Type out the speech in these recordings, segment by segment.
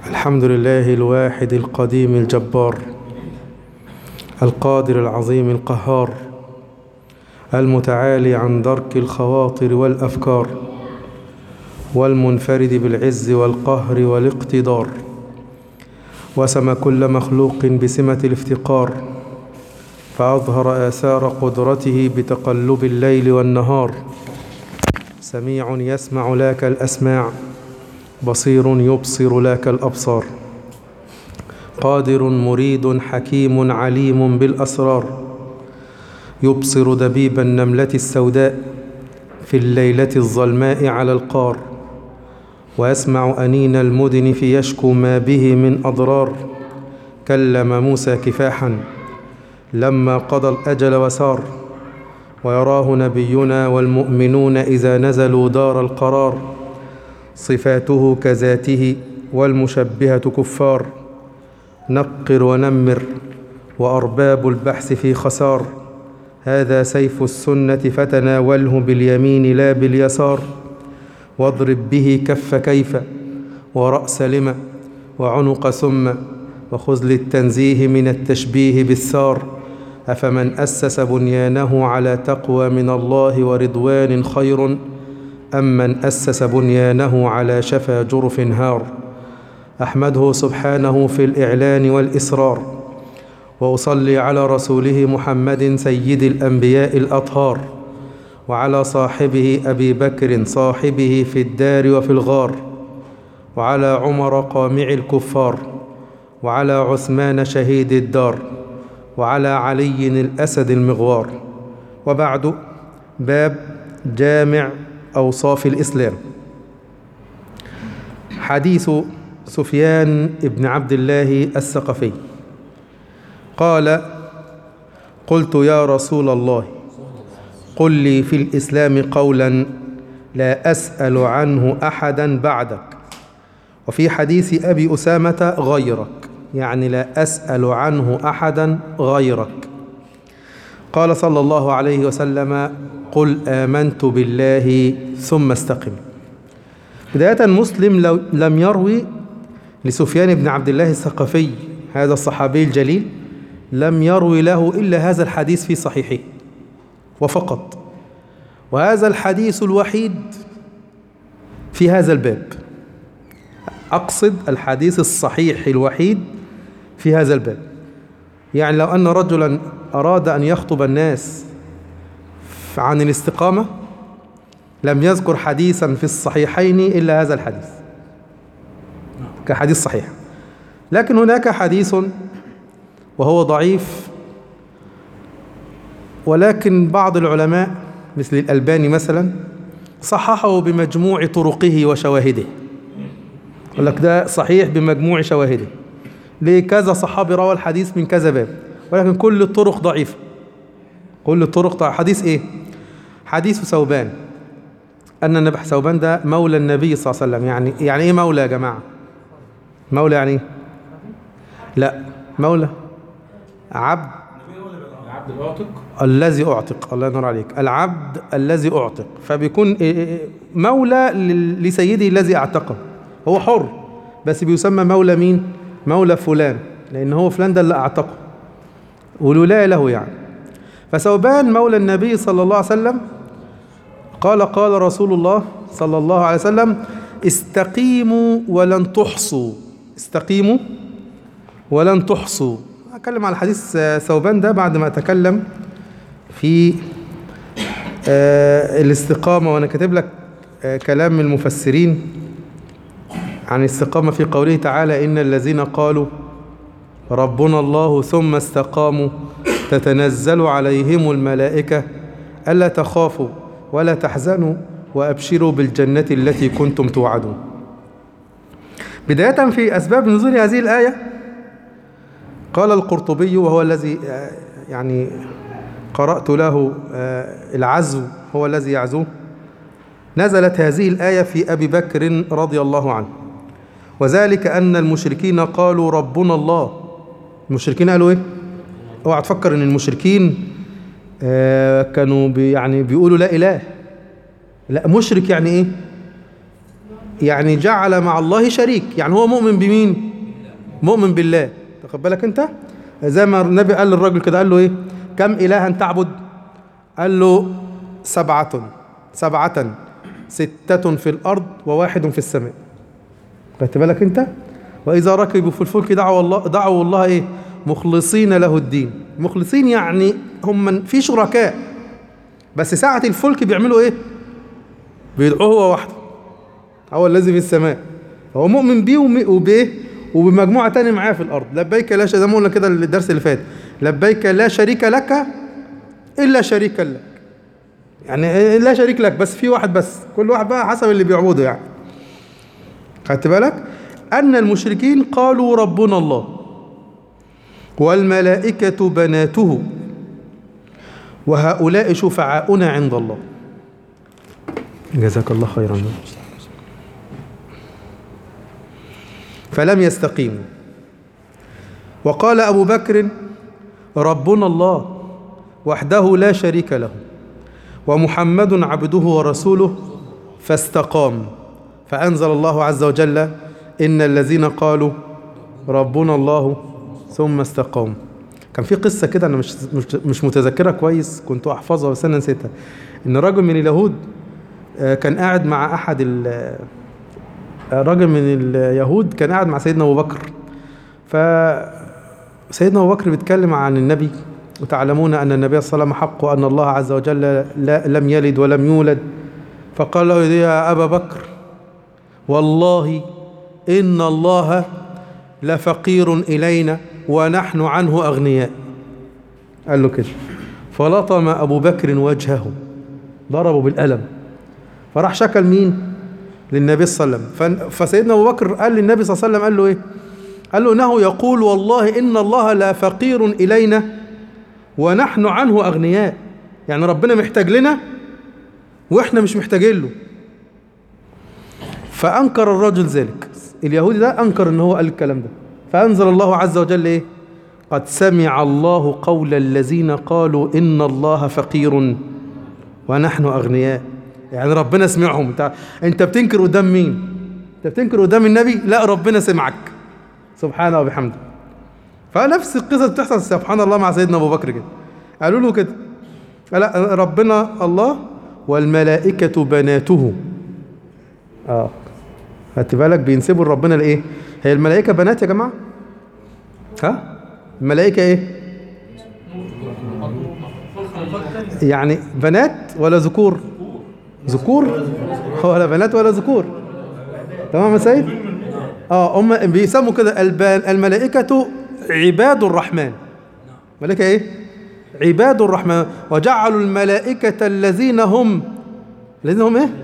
الحمد لله الواحد القديم الجبار القادر العظيم القهار المتعالي عن درك الخواطر والأفكار والمنفرد بالعز والقهر والاقتدار وسم كل مخلوق بسمة الافتقار فأظهر آثار قدرته بتقلب الليل والنهار سميع يسمع لك الأسماع بصير يبصر لك الأبصار قادر مريد حكيم عليم بالأسرار يبصر دبيب النملة السوداء في الليلة الظلماء على القار ويسمع أنين المدن في يشكو ما به من أضرار كلم موسى كفاحا لما قضى الأجل وسار ويراه نبينا والمؤمنون إذا نزلوا دار القرار صفاته كذاته والمشبهة كفار نقر ونمر وأرباب البحث في خسار هذا سيف السنة فتناوله باليمين لا باليسار واضرب به كف كيف ورأس لم وعنق ثم وخذ للتنزيه من التشبيه بالثار أفمن أسس بنيانه على تقوى من الله ورضوان خير أم من أسس بنيانه على شفا جرف هار أحمده سبحانه في الإعلان والإسرار وأصلي على رسوله محمد سيد الأنبياء الأطهار وعلى صاحبه أبي بكر صاحبه في الدار وفي الغار وعلى عمر قامع الكفار وعلى عثمان شهيد الدار وعلى علي الأسد المغوار وبعد باب جامع أوصاف الإسلام حديث سفيان بن عبد الله الثقفي قال قلت يا رسول الله قل لي في الإسلام قولا لا أسأل عنه أحدا بعدك وفي حديث أبي أسامة غيرك يعني لا أسأل عنه أحدا غيرك قال صلى الله عليه وسلم قل آمنت بالله ثم استقم بداية مسلم لو لم يروي لسفيان بن عبد الله الثقفي هذا الصحابي الجليل لم يروي له إلا هذا الحديث في صحيحه وفقط وهذا الحديث الوحيد في هذا الباب أقصد الحديث الصحيح الوحيد في هذا الباب يعني لو أن رجلا أراد أن يخطب الناس عن الاستقامة لم يذكر حديثا في الصحيحين إلا هذا الحديث كحديث صحيح لكن هناك حديث وهو ضعيف ولكن بعض العلماء مثل الألباني مثلا صححه بمجموع طرقه وشواهده يقول لك ده صحيح بمجموع شواهده لكذا صحابي روى الحديث من كذا باب ولكن كل الطرق ضعيفة كل الطرق ضعيفة حديث ايه حديث ثوبان أن النبي ثوبان ده مولى النبي صلى الله عليه وسلم يعني يعني ايه مولى يا جماعة مولى يعني ايه لا مولى عبد العبد العاتق الذي أعتق الله ينور عليك العبد الذي أعتق فبيكون مولى لسيده الذي أعتقه هو حر بس بيسمى مولى مين مولى فلان لأن هو فلان ده اللي أعتقه والولاية له يعني فثوبان مولى النبي صلى الله عليه وسلم قال قال رسول الله صلى الله عليه وسلم استقيموا ولن تحصوا استقيموا ولن تحصوا أتكلم على حديث ثوبان ده بعد ما أتكلم في الاستقامة وأنا كاتب لك كلام المفسرين عن الاستقامة في قوله تعالى إن الذين قالوا ربنا الله ثم استقاموا تتنزل عليهم الملائكة ألا تخافوا ولا تحزنوا وأبشروا بالجنة التي كنتم توعدون بداية في أسباب نزول هذه الآية قال القرطبي وهو الذي يعني قرأت له العزو هو الذي يعزوه نزلت هذه الآية في أبي بكر رضي الله عنه وذلك أن المشركين قالوا ربنا الله المشركين قالوا إيه؟ اوعى تفكر إن المشركين كانوا بي يعني بيقولوا لا إله لا مشرك يعني إيه؟ يعني جعل مع الله شريك يعني هو مؤمن بمين مؤمن بالله تاخد بالك انت زي ما النبي قال للراجل كده قال له ايه كم الها تعبد قال له سبعة سبعة ستة في الأرض وواحد في السماء خدت بالك انت وإذا ركبوا في الفلك دعوا الله دعوا الله ايه مخلصين له الدين مخلصين يعني هم من في شركاء بس ساعة الفلك بيعملوا ايه بيدعوه هو وحده هو الذي في السماء هو مؤمن بيه وم- وبايه وبمجموعة تانية معاه في الأرض لبيك لا ش- زي ما قلنا كده الدرس اللي فات لبيك لا شريك لك إلا شريكا لك يعني لا شريك لك بس في واحد بس كل واحد بقى حسب اللي بيعبده يعني خدت بالك أن المشركين قالوا ربنا الله والملائكة بناته وهؤلاء شفعاؤنا عند الله جزاك الله خيرا فلم يستقيموا وقال أبو بكر ربنا الله وحده لا شريك له ومحمد عبده ورسوله فاستقام فأنزل الله عز وجل إن الذين قالوا ربنا الله ثم استقاموا كان في قصة كده أنا مش مش مش متذكرها كويس كنت أحفظها بس أنا نسيتها إن رجل من اليهود آه، كان قاعد مع أحد ال آه، راجل من اليهود كان قاعد مع سيدنا أبو بكر فسيدنا أبو بكر بيتكلم عن النبي وتعلمون أن النبي صلى الله عليه وسلم حق وأن الله عز وجل لا لم يلد ولم يولد فقال له يا أبا بكر والله إن الله لفقير إلينا ونحن عنه أغنياء قال له كده فلطم أبو بكر وجهه ضربه بالقلم فراح شكى مين للنبي صلى الله عليه وسلم ف- فسيدنا أبو بكر قال للنبي صلى الله عليه وسلم قال له إيه قال له إنه يقول والله إن الله لا فقير إلينا ونحن عنه أغنياء يعني ربنا محتاج لنا وإحنا مش محتاجين له فأنكر الرجل ذلك اليهودي ده أنكر إن هو قال الكلام ده فأنزل الله عز وجل إيه قد سمع الله قول الذين قالوا إن الله فقير ونحن أغنياء يعني ربنا سمعهم انت انت بتنكر قدام مين انت بتنكر قدام النبي لا ربنا سمعك سبحانه وبحمده فنفس القصة بتحصل سبحان الله مع سيدنا أبو بكر كده قالوا له كده لا ربنا الله والملائكة بناته اه خدت بالك بينسبوا لربنا الايه هي الملائكة بنات يا جماعة ها الملائكة ايه يعني بنات ولا ذكور ذكور ولا بنات ولا ذكور تمام يا سيد اه هم بيسموا كده الب- الملائكة عباد الرحمن ملائكة ايه عباد الرحمن وجعلوا الملائكة الذين هم الذين هم ايه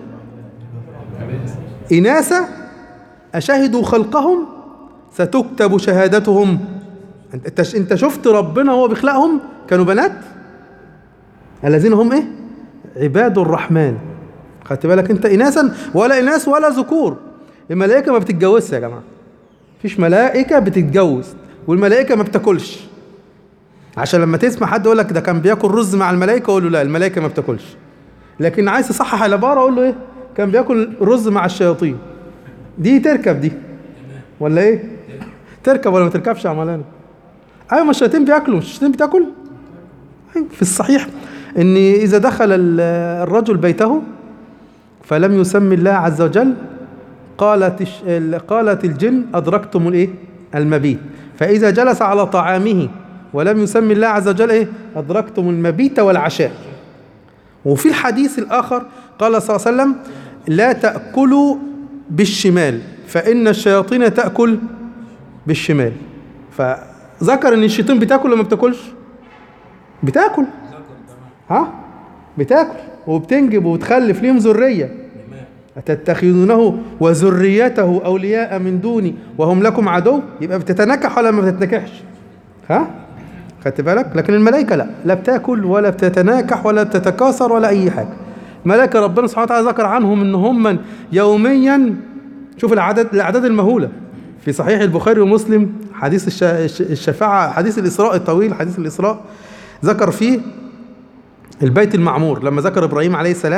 إناثا أشهدوا خلقهم ستكتب شهادتهم انت انت انت شفت ربنا وهو بيخلقهم كانوا بنات الذين هم ايه عباد الرحمن خدت بالك انت اناثا ولا اناث ولا ذكور الملائكه ما بتتجوزش يا جماعه مفيش ملائكه بتتجوز والملائكه ما بتاكلش عشان لما تسمع حد يقول لك ده كان بياكل رز مع الملائكه اقول له لا الملائكه ما بتاكلش لكن عايز تصحح العباره اقول له ايه كان بياكل رز مع الشياطين دي تركب دي ولا ايه تركب ولا ما تركبش يا مولانا ايوه ما الشياطين بياكلوا مش الشياطين بتاكل أيوة، في الصحيح ان اذا دخل ال- الرجل بيته فلم يسمي الله عز وجل قالت الش- ال- قالت الجن ادركتم الايه المبيت فاذا جلس على طعامه ولم يسمي الله عز وجل ايه ادركتم المبيت والعشاء وفي الحديث الاخر قال صلى الله عليه وسلم لا تاكلوا بالشمال فان الشياطين تاكل بالشمال فذكر ان الشيطان بتاكل ولا ما بتاكلش بتاكل ها بتاكل وبتنجب وبتخلف ليهم ذريه أتتخذونه وذريته أولياء من دوني وهم لكم عدو يبقى بتتنكح ولا ما بتتنكحش ها خدت بالك لكن الملائكة لا لا بتاكل ولا بتتناكح ولا بتتكاثر ولا أي حاجة ملائكة ربنا سبحانه وتعالى ذكر عنهم إن هم يوميا شوف العدد الأعداد المهولة في صحيح البخاري ومسلم حديث الش- الش- الشفاعة حديث الإسراء الطويل حديث الإسراء ذكر فيه البيت المعمور لما ذكر ابراهيم عليه السلام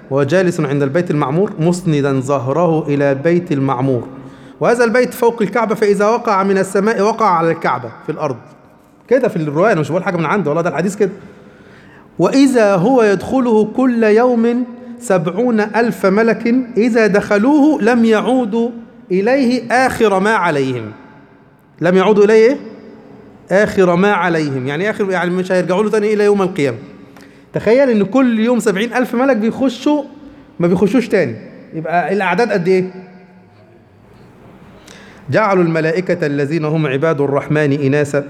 وهو جالس عند البيت المعمور مسندا ظهره إلى البيت المعمور وهذا البيت فوق الكعبة فإذا وقع من السماء وقع على الكعبة في الأرض كده في الرواية أنا مش بقول حاجة من عندي والله ده الحديث كده وإذا هو يدخله كل يوم سبعون ألف ملك إذا دخلوه لم يعودوا إليه آخر ما عليهم لم يعودوا إليه إيه؟ آخر ما عليهم يعني آخر يعني مش هيرجعوا له تاني إلى يوم القيامة تخيل إن كل يوم سبعين ألف ملك بيخشوا ما بيخشوش تاني يبقى الأعداد قد إيه جعلوا الملائكة الذين هم عباد الرحمن إناسا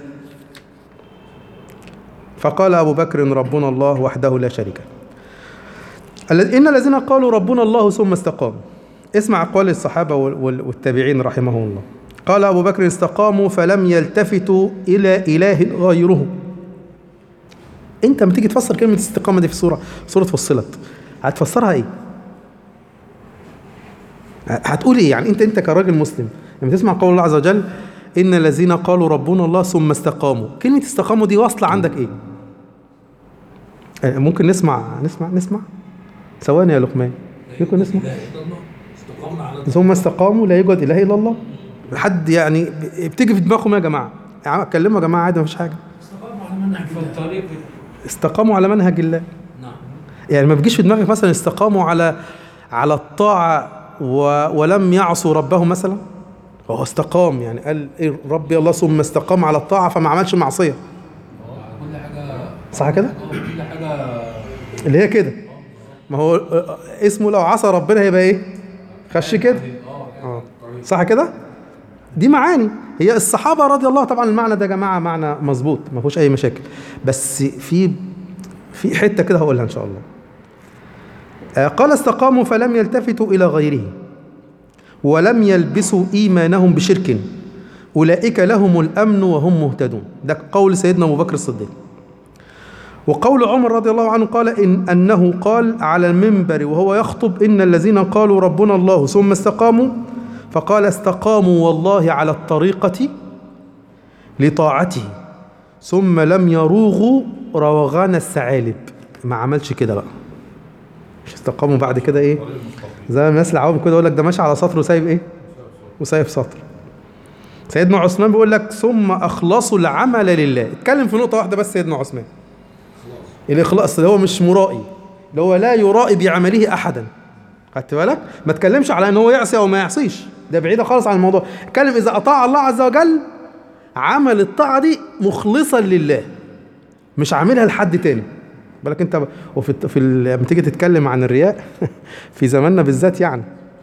فقال أبو بكر ربنا الله وحده لا شريك له إن الذين قالوا ربنا الله ثم استقاموا اسمع أقوال الصحابة والتابعين رحمهم الله قال أبو بكر استقاموا فلم يلتفتوا إلى إله غيره أنت لما تيجي تفسر كلمة استقامة دي في سورة سورة فصلت هتفسرها إيه؟ هتقول إيه؟ يعني أنت أنت كراجل مسلم لما تسمع قول الله عز وجل إن الذين قالوا ربنا الله ثم استقاموا كلمة استقاموا دي واصلة عندك إيه؟ ممكن نسمع نسمع نسمع ثواني يا لقمان ممكن نسمع ثم استقاموا لا يوجد اله الا الله حد يعني بتيجي في دماغهم يا جماعه يعني اتكلموا يا جماعه عادي مفيش حاجه استقاموا على منهج الله نعم يعني ما بيجيش في دماغك مثلا استقاموا على على الطاعه و ولم يعصوا ربهم مثلا هو استقام يعني قال إيه ربي الله ثم استقام على الطاعه فما عملش معصيه كل حاجة صح كده اه كل حاجة اللي هي كده ما هو اسمه لو عصى ربنا هيبقى ايه خش كده اه اه صح كده دي معاني هي الصحابه رضي الله طبعا المعنى ده يا جماعه معنى مظبوط ما فيهوش اي مشاكل بس في في حته كده هقولها ان شاء الله آه، قال استقاموا فلم يلتفتوا الى غيره ولم يلبسوا ايمانهم بشرك اولئك لهم الامن وهم مهتدون ده قول سيدنا ابو بكر الصديق وقول عمر رضي الله عنه قال إن أنه قال على المنبر وهو يخطب إن الذين قالوا ربنا الله ثم استقاموا فقال استقاموا والله على الطريقة لطاعته ثم لم يروغوا روغان الثعالب ما عملش كده بقى مش استقاموا بعد كده ايه زي ما الناس العوام كده يقول لك ده ماشي على سطر وسايب ايه وسايب سطر سيدنا عثمان بيقول لك ثم اخلصوا العمل لله اتكلم في نقطه واحده بس سيدنا عثمان الاخلاص اللي هو مش مرائي اللي هو لا يرائي بعمله احدا خدت بالك ما تكلمش على ان هو يعصي او ما يعصيش ده بعيده خالص عن الموضوع اتكلم اذا اطاع الله عز وجل عمل الطاعه دي مخلصا لله مش عاملها لحد تاني بالك انت وفي في ال- لما تيجي تتكلم عن الرياء في زماننا بالذات يعني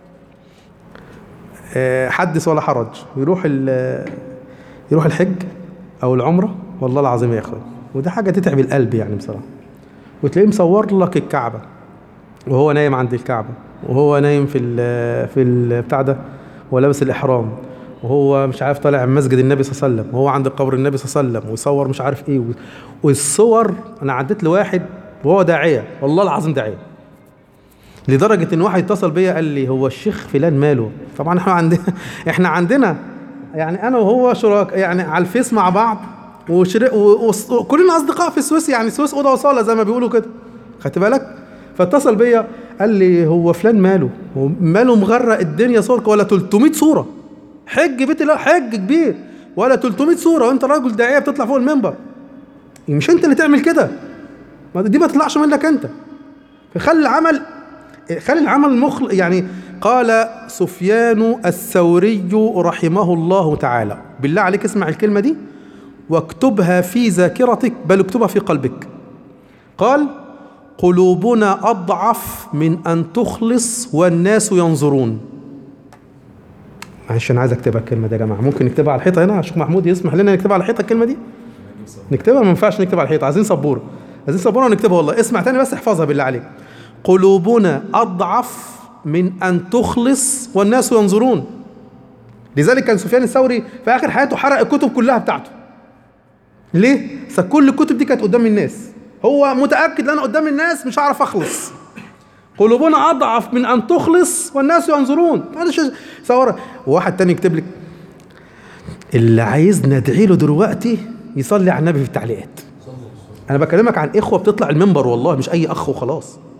آه، حدث ولا حرج يروح ال- يروح الحج او العمره والله العظيم يا اخوان وده حاجه تتعب القلب يعني بصراحه وتلاقيه مصور لك الكعبه وهو نايم عند الكعبه وهو نايم في ال في ال بتاع ده ولابس الاحرام وهو مش عارف طالع من مسجد النبي صلى الله عليه وسلم وهو عند قبر النبي صلى الله عليه وسلم ويصور مش عارف ايه والصور انا عديت لواحد وهو داعيه والله العظيم داعيه لدرجه ان واحد اتصل بيا قال لي هو الشيخ فلان ماله طبعا احنا عندنا احنا عندنا يعني انا وهو شراك يعني على الفيس مع بعض وشر... و... و... وكلنا اصدقاء في السويس يعني السويس اوضه وصاله زي ما بيقولوا كده خدت بالك فاتصل بيا قال لي هو فلان ماله هو ماله مغرق الدنيا صور ولا 300 صوره حج بيت الله حج كبير ولا 300 صوره وانت راجل داعيه بتطلع فوق المنبر مش انت اللي تعمل كده ما دي ما تطلعش منك انت فخلي العمل خلي العمل مخل يعني قال سفيان الثوري رحمه الله تعالى بالله عليك اسمع الكلمة دي واكتبها في ذاكرتك بل اكتبها في قلبك قال قلوبنا أضعف من أن تخلص والناس ينظرون معلش أنا عايز أكتبها الكلمة دي يا جماعة ممكن نكتبها على الحيطة هنا الشيخ محمود يسمح لنا نكتبها على الحيطة الكلمة دي نكتبها ما ينفعش نكتبها على الحيطة عايزين سبورة عايزين سبورة ونكتبها والله اسمع تاني بس احفظها بالله عليك قلوبنا أضعف من أن تخلص والناس ينظرون لذلك كان سفيان الثوري في آخر حياته حرق الكتب كلها بتاعته ليه؟ أصل كل الكتب دي كانت قدام الناس هو متأكد ان أنا قدام الناس مش هعرف أخلص قلوبنا أضعف من أن تخلص والناس ينظرون هذا شيء ثورة وواحد تاني يكتب لك اللي عايز ندعي له دلوقتي يصلي على النبي في التعليقات انا بكلمك عن اخوه بتطلع المنبر والله مش اي اخ وخلاص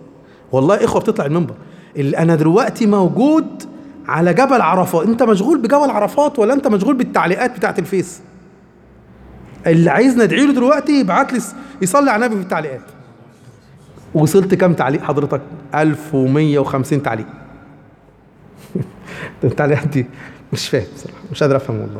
والله اخوه بتطلع المنبر اللي انا دلوقتي موجود على جبل عرفات انت مشغول بجبل عرفات ولا انت مشغول بالتعليقات بتاعت الفيس اللي عايز ندعي له دلوقتي يبعت لي يصلي على النبي في التعليقات وصلت كام تعليق حضرتك 1150 تعليق التعليقات دي مش فاهم بصراحه مش قادر افهم والله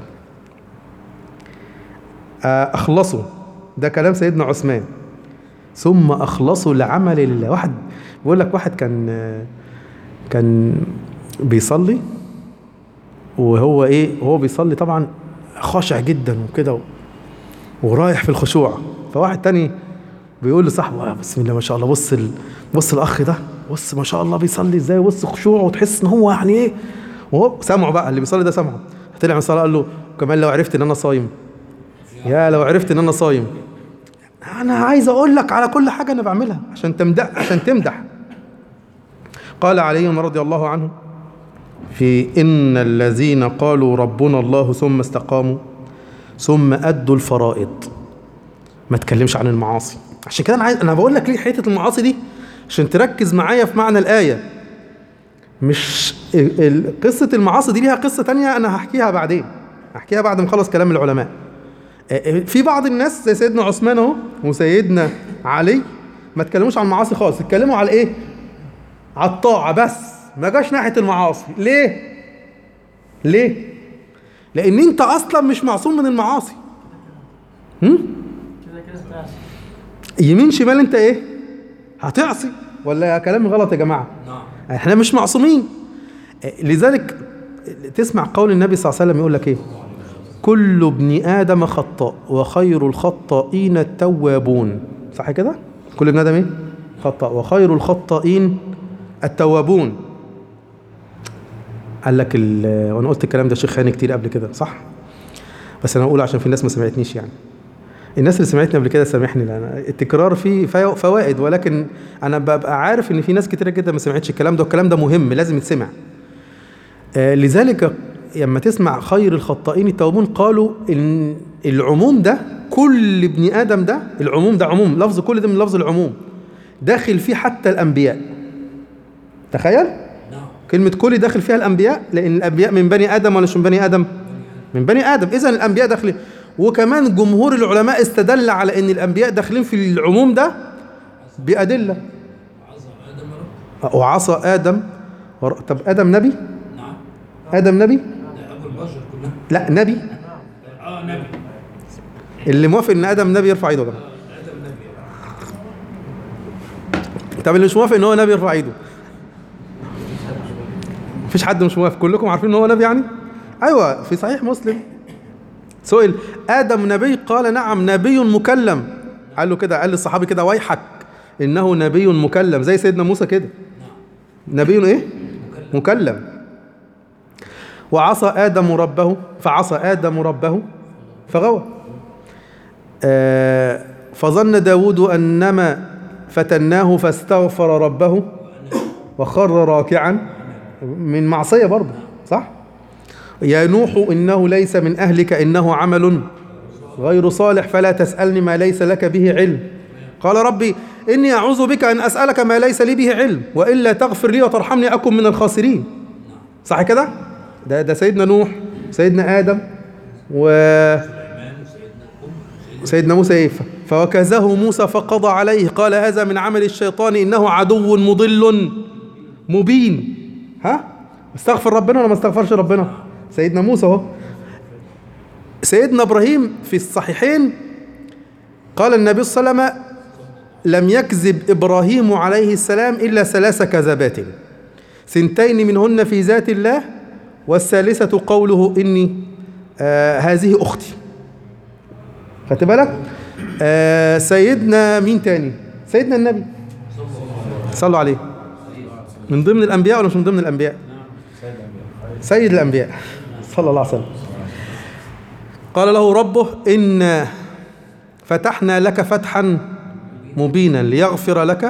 آه، اخلصوا ده كلام سيدنا عثمان ثم اخلصوا لعمل الله واحد بيقول لك واحد كان آه، كان بيصلي وهو ايه وهو بيصلي طبعا خاشع جدا وكده و- ورايح في الخشوع فواحد تاني بيقول لصاحبه آه بسم الله ما شاء الله بص ال... بص الاخ ده بص ما شاء الله بيصلي ازاي بص خشوعه وتحس ان هو يعني ايه وهو سامعه بقى اللي بيصلي ده سامعه طلع من الصلاه قال له كمان لو عرفت ان انا صايم يا لو عرفت ان انا صايم انا عايز اقول لك على كل حاجه انا بعملها عشان تمدح عشان تمدح قال علي رضي الله عنه في ان الذين قالوا ربنا الله ثم استقاموا ثم ادوا الفرائض ما تكلمش عن المعاصي عشان كده انا عايز انا بقول لك ليه حته المعاصي دي عشان تركز معايا في معنى الايه مش ال- ال- قصه المعاصي دي ليها قصه تانية انا هحكيها بعدين هحكيها بعد ما اخلص كلام العلماء آه، في بعض الناس زي سيدنا عثمان اهو وسيدنا علي ما اتكلموش عن المعاصي خالص اتكلموا على ايه على الطاعه بس ما جاش ناحيه المعاصي ليه ليه لان انت اصلا مش معصوم من المعاصي هم؟ يمين شمال انت ايه هتعصي ولا كلام غلط يا جماعه نعم احنا مش معصومين لذلك تسمع قول النبي صلى الله عليه وسلم يقول لك ايه كل ابن ادم خطاء وخير الخطائين التوابون صح كده كل ابن ادم ايه خطاء وخير الخطائين التوابون قال لك ال- وانا قلت الكلام ده شيخ هاني كتير قبل كده صح بس انا اقول عشان في ناس ما سمعتنيش يعني الناس اللي سمعتني قبل كده سامحني لأن التكرار فيه في- فوائد ولكن انا ببقى عارف ان في ناس كتيره جدا ما سمعتش الكلام ده والكلام ده مهم لازم يتسمع آه، لذلك لما تسمع خير الخطائين التوابون قالوا ان العموم ده كل ابن ادم ده العموم ده عموم لفظ كل ده من لفظ العموم داخل فيه حتى الانبياء تخيل نعم كلمة كل داخل فيها الأنبياء لأن الأنبياء من بني آدم ولا مش من بني آدم؟ من بني آدم إذا الأنبياء داخلين وكمان جمهور العلماء استدل على أن الأنبياء داخلين في العموم ده بأدلة عظم ادم رب وعصى آدم ور- طب آدم نبي؟ نعم آدم نبي؟ ده ابو البشر كلها لا نبي اه نبي اللي موافق ان ادم نبي يرفع ايده يا جماعه ادم نبي طب اللي مش موافق ان هو نبي يرفع ايده مفيش حد مش موافق كلكم عارفين ان هو نبي يعني ايوه في صحيح مسلم سئل ادم نبي قال نعم نبي مكلم قال له كده قال للصحابي كده ويحك انه نبي مكلم زي سيدنا موسى كده نبي ايه مكلم وعصى ادم ربه فعصى ادم ربه فغوى آه، فظن داود أنما فتناه فاستغفر ربه وخر راكعا من معصية برضه صح يا نوح إنه ليس من أهلك إنه عمل غير صالح فلا تسألني ما ليس لك به علم قال ربي إني أعوذ بك أن أسألك ما ليس لي به علم وإلا تغفر لي وترحمني أكن من الخاسرين صح كده ده ده سيدنا نوح سيدنا آدم و سيدنا موسى ايه فوكزه موسى فقضى عليه قال هذا من عمل الشيطان انه عدو مضل مبين ها استغفر ربنا ولا ما استغفرش ربنا سيدنا موسى اهو سيدنا ابراهيم في الصحيحين قال النبي صلى الله عليه وسلم لم يكذب ابراهيم عليه السلام الا ثلاث كذبات سنتين منهن في ذات الله والثالثه قوله اني آه هذه اختي خدت بالك آه سيدنا مين تاني سيدنا النبي صلوا عليه من ضمن الانبياء ولا مش من ضمن الانبياء سيد الانبياء صلى الله عليه وسلم قال له ربه ان فتحنا لك فتحا مبينا ليغفر لك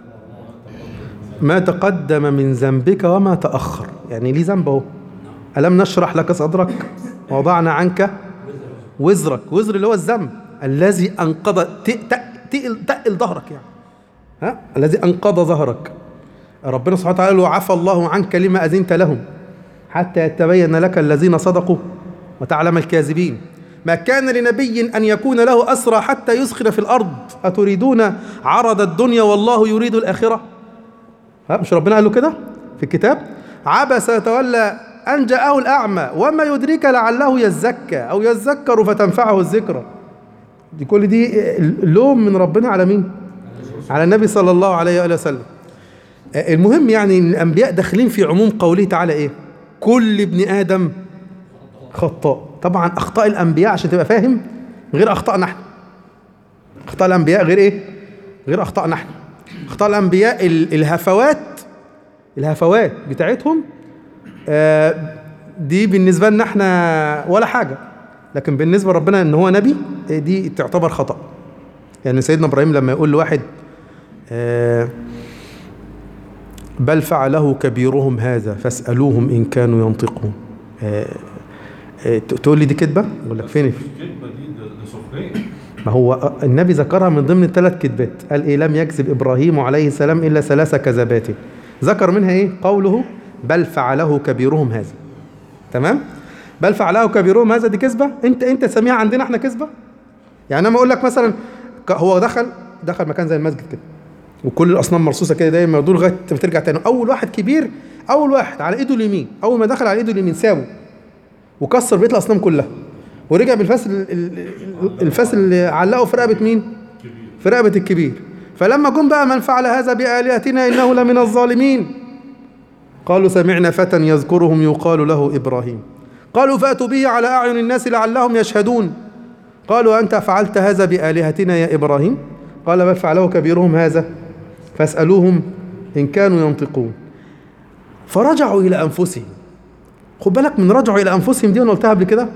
ما تقدم من ذنبك وما تاخر يعني ليه ذنب اهو الم نشرح لك صدرك ووضعنا عنك وزرك وزر اللي هو الذنب الذي انقض ت- ت- تقل تقل ظهرك يعني ها الذي انقض ظهرك ربنا سبحانه وتعالى قال له عفى الله عنك لما أذنت لهم حتى يتبين لك الذين صدقوا وتعلم الكاذبين ما كان لنبي أن يكون له أسرى حتى يسخر في الأرض أتريدون عرض الدنيا والله يريد الآخرة ها مش ربنا قال له كده في الكتاب عبس وتولى أن جاءه الأعمى وما يدريك لعله يزكى أو يذكر فتنفعه الذكرى دي كل دي لوم من ربنا على مين على النبي صلى الله عليه وآله وسلم المهم يعني ان الانبياء داخلين في عموم قوله تعالى ايه كل ابن ادم خطاء طبعا اخطاء الانبياء عشان تبقى فاهم غير اخطائنا احنا اخطاء الانبياء غير ايه غير اخطائنا احنا اخطاء الانبياء ال- الهفوات الهفوات بتاعتهم آه، دي بالنسبه لنا احنا ولا حاجه لكن بالنسبه لربنا ان هو نبي آه، دي تعتبر خطا يعني سيدنا ابراهيم لما يقول لواحد آه، بل فعله كبيرهم هذا فاسألوهم إن كانوا ينطقون آه، آه، تقول لي دي كذبة؟ أقول لك فين الكذبه دي ده, ده سخريه ما هو النبي ذكرها من ضمن الثلاث كذبات قال إيه لم يكذب إبراهيم عليه السلام إلا ثلاث كذبات ذكر منها إيه قوله بل فعله كبيرهم هذا تمام بل فعله كبيرهم هذا دي كذبة أنت أنت سميها عندنا إحنا كذبة يعني أنا أقول لك مثلا ك- هو دخل دخل مكان زي المسجد كده وكل الاصنام مرصوصه كده دايما يدور لغايه ما ترجع تاني اول واحد كبير اول واحد على ايده اليمين اول ما دخل على ايده اليمين سابه وكسر بيت الاصنام كلها ورجع بالفاس ال- ال- ال- الفاس اللي علقه في رقبه مين؟ في رقبه الكبير فلما جم بقى من فعل هذا بآلهتنا إنه لمن الظالمين قالوا سمعنا فتى يذكرهم يقال له إبراهيم قالوا فأتوا به على أعين الناس لعلهم يشهدون قالوا أنت فعلت هذا بآلهتنا يا إبراهيم قال بل فعله كبيرهم هذا فاسألوهم إن كانوا ينطقون فرجعوا إلى أنفسهم خد بالك من رجعوا إلى أنفسهم دي أنا قلتها قبل كده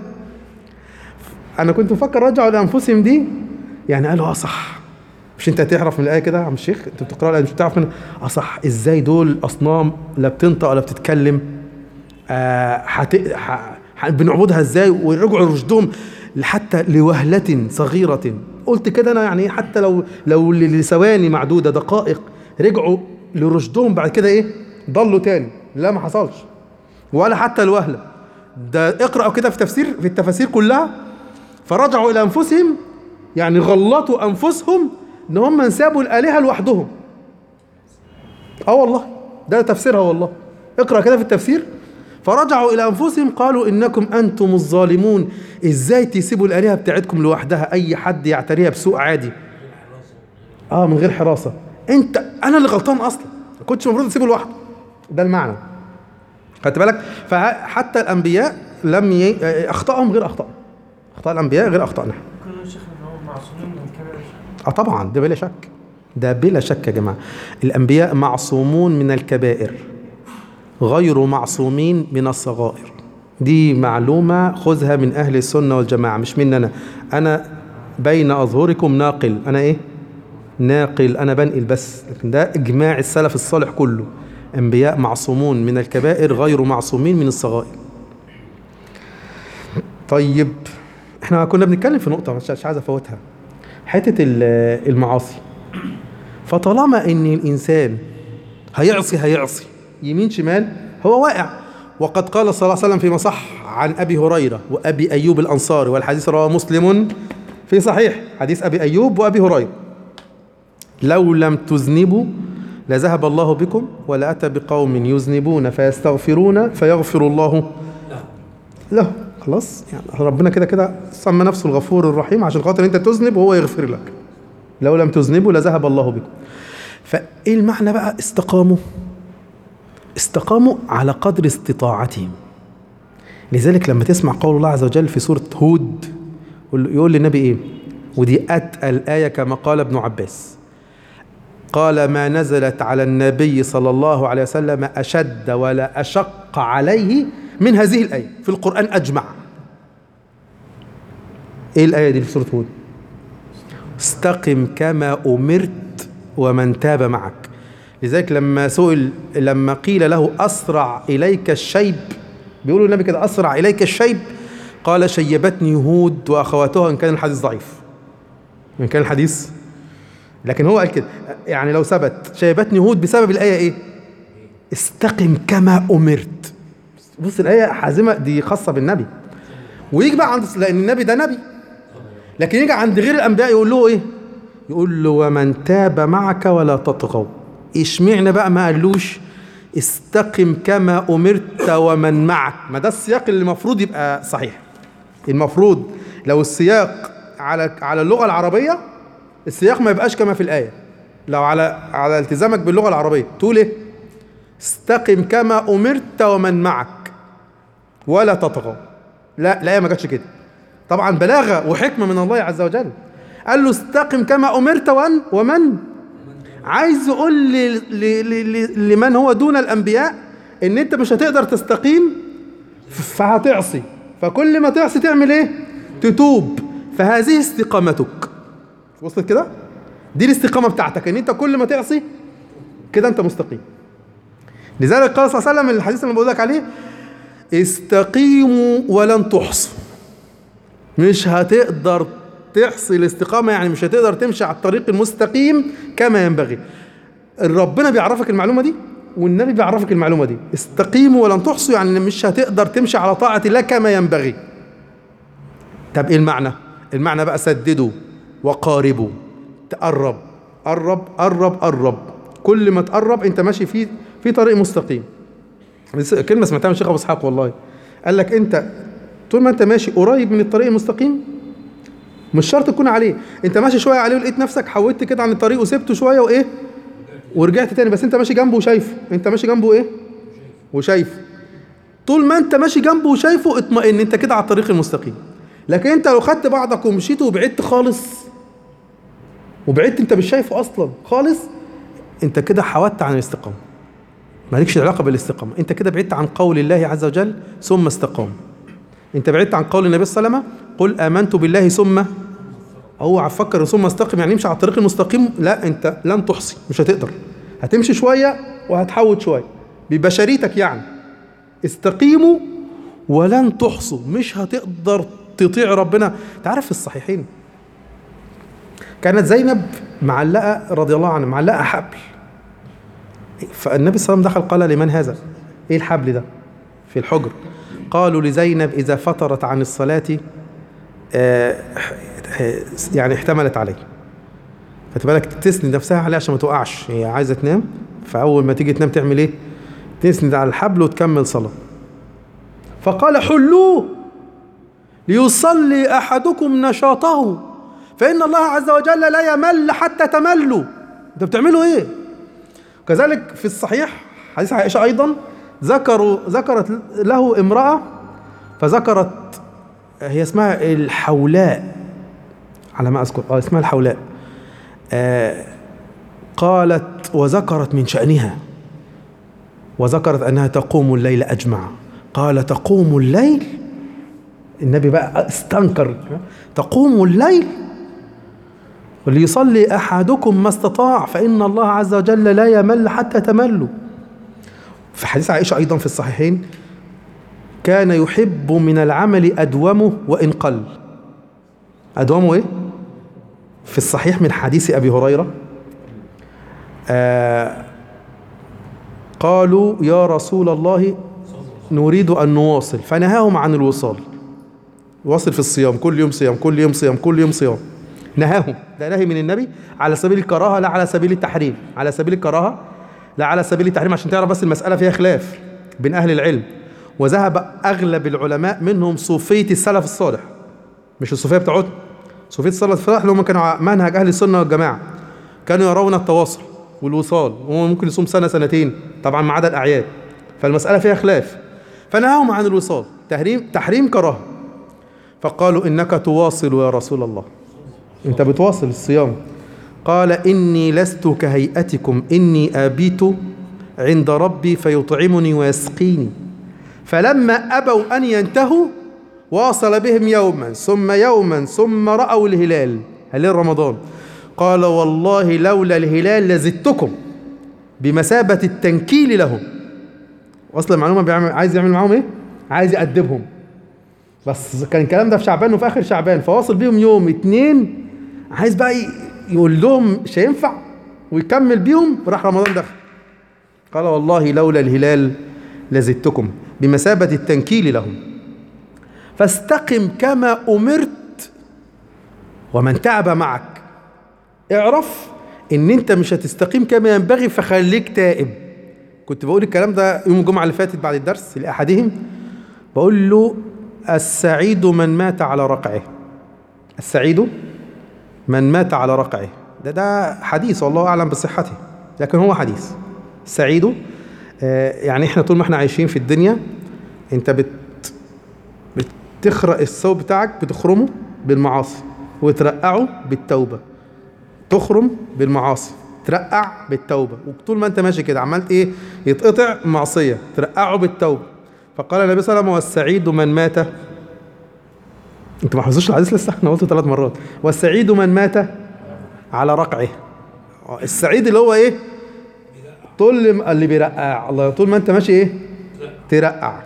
أنا كنت مفكر رجعوا إلى أنفسهم دي يعني قالوا أه صح مش أنت هتعرف من الآية كده يا عم الشيخ أنت بتقرأ الآية مش بتعرف منها أه صح إزاي دول أصنام لا بتنطق ولا بتتكلم آه حت... ح... ح... بنعبدها إزاي ورجعوا رشدهم حتى لوهلة صغيرة قلت كده أنا يعني حتى لو لو لثواني معدودة دقائق رجعوا لرشدهم بعد كده إيه ضلوا تاني لا ما حصلش ولا حتى الوهلة ده اقرأوا كده في تفسير في التفاسير كلها فرجعوا إلى أنفسهم يعني غلطوا أنفسهم إن هم سابوا الآلهة لوحدهم اه والله ده تفسيرها والله اقرأ كده في التفسير فرجعوا إلى أنفسهم قالوا إنكم أنتم الظالمون إزاي تسيبوا الآلهة بتاعتكم لوحدها أي حد يعتريها بسوء عادي اه من غير حراسة أنت أنا اللي غلطان أصلا ما كنتش المفروض تسيبه لوحده ده المعنى خدت بالك فحتى الأنبياء لم ي... أخطائهم غير أخطاء أخطاء الأنبياء غير أخطائنا كل شيخ ان هو معصومين من الكبائر اه طبعا ده بلا شك ده بلا شك يا جماعه الانبياء معصومون من الكبائر غير معصومين من الصغائر دي معلومه خذها من اهل السنه والجماعه مش مني انا انا بين اظهركم ناقل انا ايه ناقل انا بنقل بس لكن ده اجماع السلف الصالح كله انبياء معصومون من الكبائر غير معصومين من الصغائر طيب احنا كنا بنتكلم في نقطه مش مش عايز افوتها حته ال- المعاصي فطالما ان الانسان هيعصي هيعصي يمين شمال هو واقع وقد قال صلى الله عليه وسلم فيما صح عن ابي هريره وابي ايوب الانصاري والحديث رواه مسلم في صحيح حديث ابي ايوب وابي هريره لو لم تذنبوا لذهب الله بكم ولاتى بقوم يذنبون فيستغفرون فيغفر الله له خلاص يعني ربنا كده كده سمى نفسه الغفور الرحيم عشان خاطر انت تذنب وهو يغفر لك لو لم تذنبوا لذهب الله بكم فايه المعنى بقى استقاموا استقاموا على قدر استطاعتهم لذلك لما تسمع قول الله عز وجل في سورة هود يقول- يقول للنبي ايه ودي أتقل آية كما قال ابن عباس قال ما نزلت على النبي صلى الله عليه وسلم أشد ولا أشق عليه من هذه الآية في القرآن أجمع إيه الآية دي في سورة هود استقم كما أمرت ومن تاب معك لذلك لما سئل لما قيل له أسرع إليك الشيب بيقولوا النبي كده أسرع إليك الشيب قال شيبتني هود وأخواتها إن كان الحديث ضعيف إن كان الحديث لكن هو قال كده يعني لو ثبت شيبتني هود بسبب الآية إيه استقم كما امرت بص الايه حازمه دي خاصه بالنبي ويجي بقى عند لان النبي ده نبي لكن يجي عند غير الانبياء يقول له ايه يقول له ومن تاب معك ولا تطغوا اشمعنى بقى ما قالوش استقم كما امرت ومن معك ما ده السياق اللي المفروض يبقى صحيح المفروض لو السياق على على اللغه العربيه السياق ما يبقاش كما في الايه لو على على التزامك باللغه العربيه تقول ايه استقم كما امرت ومن معك ولا تطغوا لا الايه ما جاتش كده طبعا بلاغه وحكمه من الله عز وجل قال له استقم كما امرت وان ومن عايز يقول ل- ل- ل- ل- لمن هو دون الانبياء ان انت مش هتقدر تستقيم فهتعصي فكل ما تعصي تعمل ايه تتوب فهذه استقامتك وصلت كده دي الاستقامه بتاعتك ان انت كل ما تعصي كده انت مستقيم لذلك قال صلى الله عليه وسلم الحديث اللي بقول لك عليه استقيموا ولن تحصوا مش هتقدر تحصي الاستقامة يعني مش هتقدر تمشي على الطريق المستقيم كما ينبغي ربنا بيعرفك المعلومة دي والنبي بيعرفك المعلومة دي استقيموا ولن تحصوا يعني مش هتقدر تمشي على طاعة الله كما ينبغي طب ايه المعنى المعنى بقى سددوا وقاربوا تقرب قرب قرب قرب كل ما تقرب انت ماشي في في طريق مستقيم بس كلمة سمعتها من الشيخ أبو إسحاق والله قال لك أنت طول ما أنت ماشي قريب من الطريق المستقيم مش شرط تكون عليه أنت ماشي شوية عليه ولقيت نفسك حودت كده عن الطريق وسبته شوية وإيه ورجعت تاني بس أنت ماشي جنبه وشايفه أنت ماشي جنبه إيه وشايفه طول ما أنت ماشي جنبه وشايفه اطمئن أنت كده على الطريق المستقيم لكن أنت لو خدت بعضك ومشيت وبعدت خالص وبعدت أنت مش شايفه أصلا خالص أنت كده حودت عن الاستقامة مالكش علاقه بالاستقامه انت كده بعدت عن قول الله عز وجل ثم استقام انت بعدت عن قول النبي صلى الله عليه وسلم قل امنت بالله ثم اوعى تفكر ثم استقم يعني امشي على الطريق المستقيم لا انت لن تحصي مش هتقدر هتمشي شويه وهتحود شويه ببشريتك يعني استقيموا ولن تحصوا مش هتقدر تطيع ربنا تعرف في الصحيحين كانت زينب معلقه رضي الله عنها معلقه حبل فالنبي صلى الله عليه وسلم دخل قال لمن هذا ايه الحبل ده في الحجر قالوا لزينب اذا فطرت عن الصلاه آه، يعني احتملت عليه خدت بالك تسند نفسها عليه عشان ما تقعش هي عايزه تنام فاول ما تيجي تنام تعمل ايه تسند على الحبل وتكمل صلاه فقال حلوه ليصلي احدكم نشاطه فان الله عز وجل لا يمل حتى تملوا انتوا بتعملوا ايه كذلك في الصحيح حديث عائشة أيضا ذكروا ذكرت له امرأة فذكرت هي اسمها الحولاء على ما أذكر اه اسمها الحولاء آه قالت وذكرت من شأنها وذكرت أنها تقوم الليل أجمع قال تقوم الليل النبي بقى استنكر تقوم الليل وليصلي أحدكم ما استطاع فإن الله عز وجل لا يمل حتى تملوا في حديث عائشة أيضا في الصحيحين كان يحب من العمل أدومه وإن قل أدومه إيه؟ في الصحيح من حديث أبي هريرة آه قالوا يا رسول الله نريد أن نواصل فنهاهم عن الوصال واصل في الصيام كل يوم صيام كل يوم صيام كل يوم صيام نهاهم ده نهي من النبي على سبيل الكراهه لا على سبيل التحريم على سبيل الكراهه لا على سبيل التحريم عشان تعرف بس المساله فيها خلاف بين اهل العلم وذهب اغلب العلماء منهم صوفيه السلف الصالح مش الصوفيه بتاعتنا صوفيه السلف الصالح اللي هم كانوا منهج اهل السنه والجماعه كانوا يرون التواصل والوصال وهو ممكن يصوم سنه سنتين طبعا ما عدا الاعياد فالمساله فيها خلاف فنهاهم عن الوصال تحريم تحريم كراهه فقالوا انك تواصل يا رسول الله انت بتواصل الصيام قال اني لست كهيئتكم اني ابيت عند ربي فيطعمني ويسقيني فلما ابوا ان ينتهوا واصل بهم يوما ثم يوما ثم راوا الهلال هلال رمضان قال والله لولا الهلال لزدتكم بمثابه التنكيل لهم واصل المعلومه بيعمل عايز يعمل معاهم ايه عايز يأدبهم بس كان الكلام ده في شعبان وفي اخر شعبان فواصل بيهم يوم اتنين عايز بقى ي- يقول لهم مش هينفع ويكمل بيهم راح رمضان دخل قال والله لولا الهلال لزدتكم بمثابة التنكيل لهم فاستقم كما أمرت ومن تعب معك اعرف ان انت مش هتستقيم كما ينبغي فخليك تائب كنت بقول الكلام ده يوم الجمعة اللي فاتت بعد الدرس لأحدهم بقول له السعيد من مات على رقعه السعيد من مات على رقعه ده ده حديث والله أعلم بصحته لكن هو حديث السعيد آه، يعني احنا طول ما احنا عايشين في الدنيا انت بت بتخرق الثوب بتاعك بتخرمه بالمعاصي وترقعه بالتوبة تخرم بالمعاصي ترقع بالتوبة وطول ما انت ماشي كده عملت ايه يتقطع معصية ترقعه بالتوبة فقال النبي صلى الله عليه وسلم والسعيد من مات انت ما حفظوش الحديث لسه انا قلته ثلاث مرات والسعيد من مات على رقعه السعيد اللي هو ايه طول ما- اللي بيرقع الله طول ما انت ماشي ايه ترقع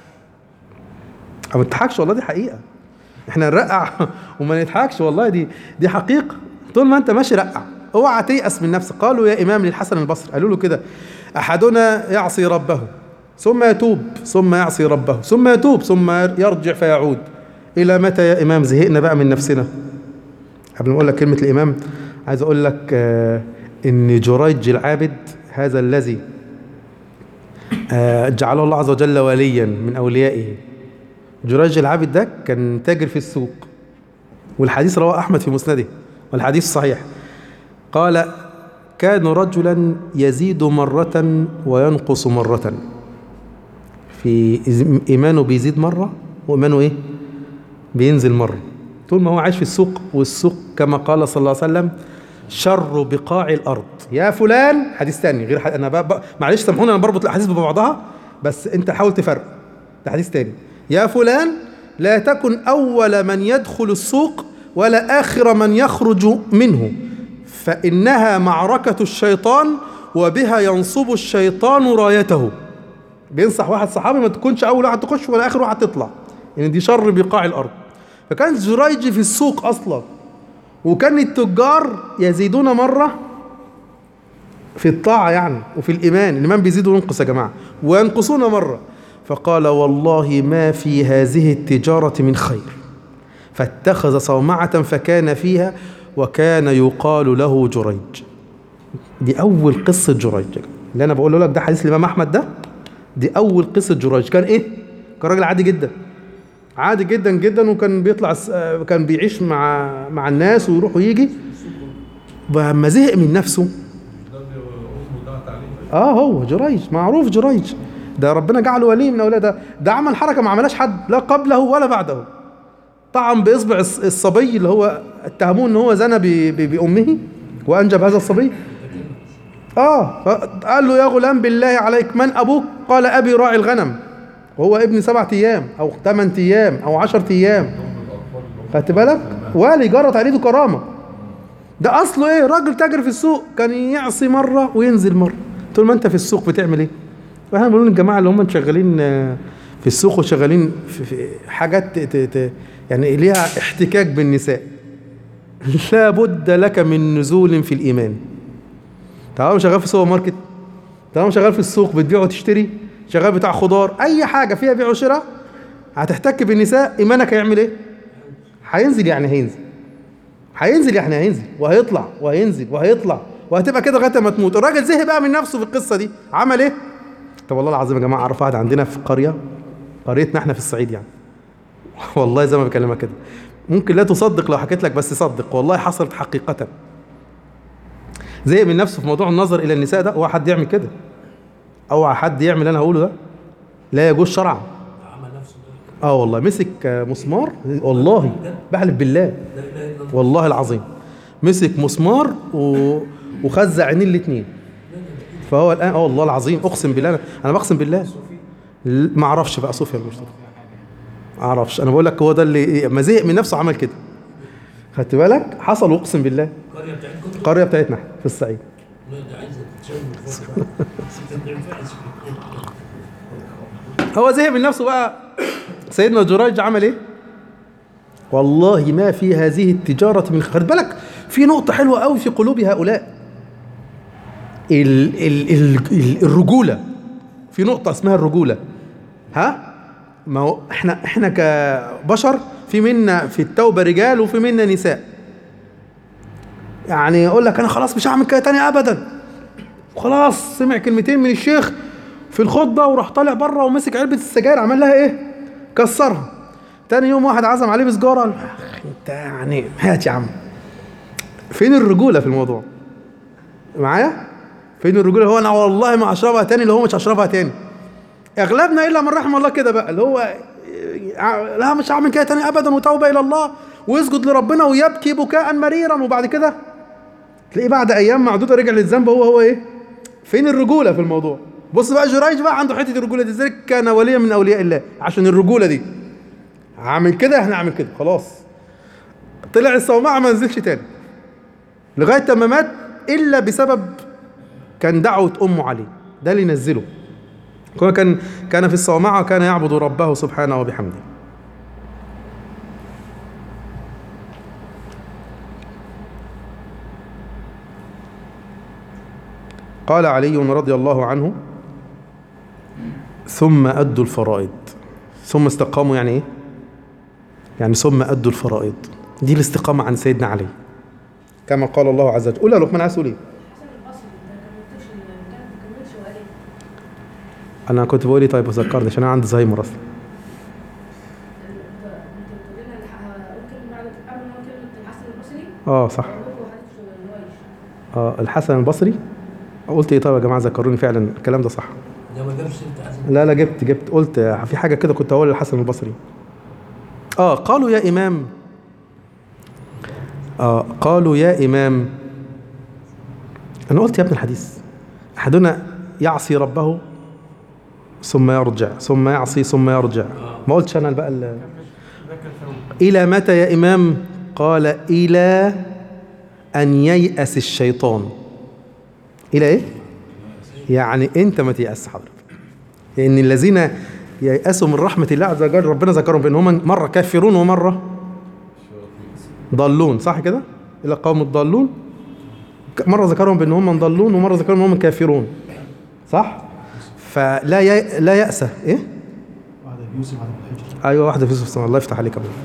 ما تضحكش والله دي حقيقة احنا نرقع وما نضحكش والله دي دي حقيقة طول ما انت ماشي رقع اوعى تيأس من نفسك قالوا يا امام للحسن البصري قالوا له كده احدنا يعصي ربه ثم يتوب ثم يعصي ربه ثم يتوب ثم يرجع فيعود الى متى يا امام زهقنا بقى من نفسنا قبل ما اقول لك كلمة الامام عايز اقول لك آه، ان جريج العابد هذا الذي آه، جعله الله عز وجل وليا من اوليائه جريج العابد ده كان تاجر في السوق والحديث رواه أحمد في مسنده والحديث صحيح قال كان رجلا يزيد مرة وينقص مرة في إز- إيمانه بيزيد مرة وإيمانه إيه بينزل مرة طول ما هو عايش في السوق والسوق كما قال صلى الله عليه وسلم شر بقاع الأرض يا فلان حديث تاني غير حد... أنا ب... ب... معلش سامحوني أنا بربط الأحاديث ببعضها بس أنت حاول تفرق ده حديث تاني يا فلان لا تكن أول من يدخل السوق ولا آخر من يخرج منه فإنها معركة الشيطان وبها ينصب الشيطان رايته بينصح واحد صحابي ما تكونش اول واحد تخش ولا اخر واحد تطلع يعني دي شر بقاع الارض فكان جريج في السوق اصلا وكان التجار يزيدون مره في الطاعه يعني وفي الايمان الايمان بيزيد وينقص يا جماعه وينقصون مره فقال والله ما في هذه التجاره من خير فاتخذ صومعه فكان فيها وكان يقال له جريج دي اول قصه جريج اللي انا بقوله لك ده حديث الامام احمد ده دي اول قصه جريج كان ايه كان راجل عادي جدا عادي جدا جدا وكان بيطلع الس- آه، كان بيعيش مع مع الناس ويروح ويجي لما زهق من نفسه ده اللي امه دعت عليه اه هو جريج معروف جريج ده ربنا جعله ولي من اولاده ده عمل حركه ما عملهاش حد لا قبله ولا بعده طعن باصبع الص- الصبي اللي هو اتهموه ان هو زنى ب- ب- بامه وانجب هذا الصبي اه فقال له يا غلام بالله عليك من ابوك قال ابي راعي الغنم وهو ابن سبعة ايام او ثمان ايام او عشرة ايام خدت بالك والي جرت عليه دي كرامه ده اصله ايه راجل تاجر في السوق كان يعصي مره وينزل مره طول ما انت في السوق بتعمل ايه واحنا بنقول للجماعه اللي هم شغالين آه، في السوق وشغالين في, في حاجات ت- ت- ت- يعني ليها احتكاك بالنساء لا بد لك من نزول في الايمان طالما شغال في سوبر ماركت طالما شغال في السوق بتبيع وتشتري شغال بتاع خضار اي حاجه فيها بيع وشراء هتحتك بالنساء ايمانك هيعمل ايه هينزل يعني هينزل هينزل يعني هينزل وهيطلع وهينزل وهيطلع وهتبقى كده لغايه ما تموت الراجل زهق بقى من نفسه في القصه دي عمل ايه طب والله العظيم يا جماعه اعرف واحد عندنا في قريه قريتنا احنا في الصعيد يعني والله زي ما بكلمك كده ممكن لا تصدق لو حكيت لك بس صدق والله حصلت حقيقه زهق من نفسه في موضوع النظر الى النساء ده اوعى حد يعمل كده اوعى حد يعمل اللي انا هقوله ده لا يجوز شرعا عمل نفسه ده اه والله مسك آه، مسمار والله بحلف بالله لا اله الا الله والله العظيم مسك مسمار و... وخزع عينين الاثنين فهو الان اه والله العظيم اقسم بالله انا, أنا بقسم بالله ل- ما اعرفش بقى صوفيا المشتري ما اعرفش انا بقول لك هو ده اللي ما زهق من نفسه عمل كده خدت بالك حصل اقسم بالله القريه بتاعتكم القريه بتاعتنا في الصعيد لا ده عايزه تتشال من فوق بقى. ما ينفعش هو زهق من نفسه بقى سيدنا جريج عمل ايه والله ما في هذه التجارة من خد بالك في نقطة حلوة قوي في قلوب هؤلاء ال ال ال ال الرجوله في نقطه اسمها الرجوله ها ما هو احنا احنا كبشر في منا في التوبه رجال وفي منا نساء يعني يقول لك انا خلاص مش هعمل كده تاني ابدا وخلاص سمع كلمتين من الشيخ في الخطبه وراح طالع بره ومسك علبه السجاير عمل لها ايه كسرها تاني يوم واحد عزم عليه بسجاره قال "أخ، انت يعني هات يا عم فين الرجوله في الموضوع معايا فين الرجوله هو انا والله ما هشربها تاني اللي هو مش هشربها تاني اغلبنا الا من رحم الله كده بقى اللي هو لا مش هعمل كده تاني ابدا وتوبه الى الله ويسجد لربنا ويبكي بكاء مريرا وبعد كده تلاقيه بعد ايام معدوده رجع للذنب هو هو ايه فين الرجوله في الموضوع بص بقى جريج بقى عنده حته الرجوله دي ذلك كان وليا من اولياء الله عشان الرجوله دي عامل كده احنا عامل كده خلاص طلع الصومعه ما نزلش تاني لغايه ما مات الا بسبب كان دعوه امه عليه ده اللي نزله هو كان كان في الصومعه وكان يعبد ربه سبحانه وبحمده قال علي رضي الله عنه ثم أدوا الفرائض ثم استقاموا يعني إيه؟ يعني ثم أدوا الفرائض دي الاستقامة عن سيدنا علي كما قال الله عز وجل قول يا لقمان عايز تقول إيه؟ حسن البصري ده كان ما كملتش وقال ايه؟ أنا كنت بقول إيه طيب وذكرني عشان أنا عندي زهايمر أصلا انت بتقول لنا الح- ممكن بعد قبل ما كلمه الحسن البصري آه صح اقول لكم حديث نوايش آه الحسن البصري قلت إيه طيب يا جماعة ذكروني فعلا الكلام ده صح ده ما جابش انت حسن لا لا جبت جبت قلت في حاجة كده كنت هقول للحسن البصري آه قالوا يا إمام آه قالوا يا إمام أنا قلت يا ابن الحديث أحدنا يعصي ربه ثم يرجع ثم يعصي ثم يرجع ما قلتش أنا بقى ال- ذاك الثوب إلى متى يا إمام قال إلى أن ييأس الشيطان إلى إيه يعني أنت ما تيأس حضرتك لأن الذين ييأسوا من رحمة الله عز وجل ربنا ذكرهم بأن هم مرة كافرون ومرة ضالون صح كده إلى قوم الضالون ك- مرة ذكرهم بأن هم ضالون ومرة ذكرهم أن هم كافرون صح فلا ي... لا يأس إيه واحدة يوسف على الحجر ايوه واحده في يوسف الله يفتح عليك يا ابويا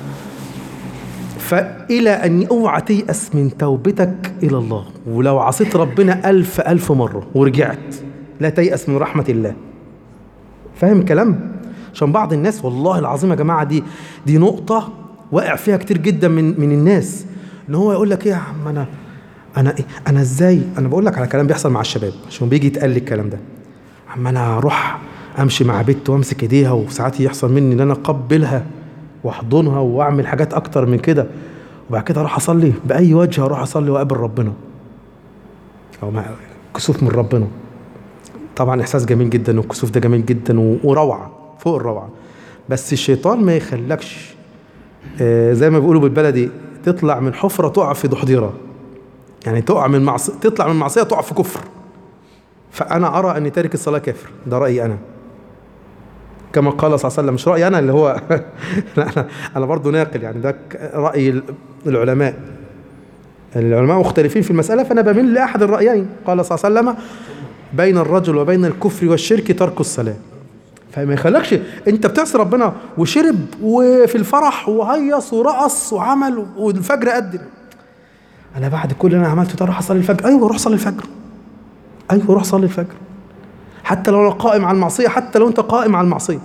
فإلى أن أوعى تيأس من توبتك إلى الله ولو عصيت ربنا ألف ألف مرة ورجعت لا تيأس من رحمة الله فاهم الكلام؟ عشان بعض الناس والله العظيم يا جماعة دي دي نقطة واقع فيها كتير جدا من من الناس إن هو يقول لك إيه يا عم أنا أنا إيه أنا إزاي أنا بقول لك على كلام بيحصل مع الشباب عشان بيجي يتقال لي الكلام ده عم أنا أروح أمشي مع بنت وأمسك إيديها وساعات يحصل مني إن أنا أقبلها واحضنها واعمل حاجات اكتر من كده وبعد كده اروح اصلي باي وجه اروح اصلي واقابل ربنا او مع كسوف من ربنا طبعا احساس جميل جدا والكسوف ده جميل جدا و- وروعه فوق الروعه بس الشيطان ما يخلكش آه، زي ما بيقولوا بالبلدي تطلع من حفره تقع في دحضيره يعني تقع من معصيه تطلع من معصيه تقع في كفر فانا ارى ان تارك الصلاه كافر ده رايي انا كما قال صلى الله عليه وسلم مش رأيي أنا اللي هو لا أنا أنا برضه ناقل يعني ده ك- رأي ال- العلماء العلماء مختلفين في المسألة فأنا بميل لأحد الرأيين قال صلى الله عليه وسلم بين الرجل وبين الكفر والشرك ترك الصلاة فما يخلكش انت بتعصي ربنا وشرب وفي الفرح وهيص ورقص وعمل والفجر قدم انا بعد كل اللي انا عملته ده اروح اصلي الفجر ايوه روح صلي الفجر ايوه روح صلي الفجر حتى لو انا قائم على المعصيه حتى لو انت قائم على المعصيه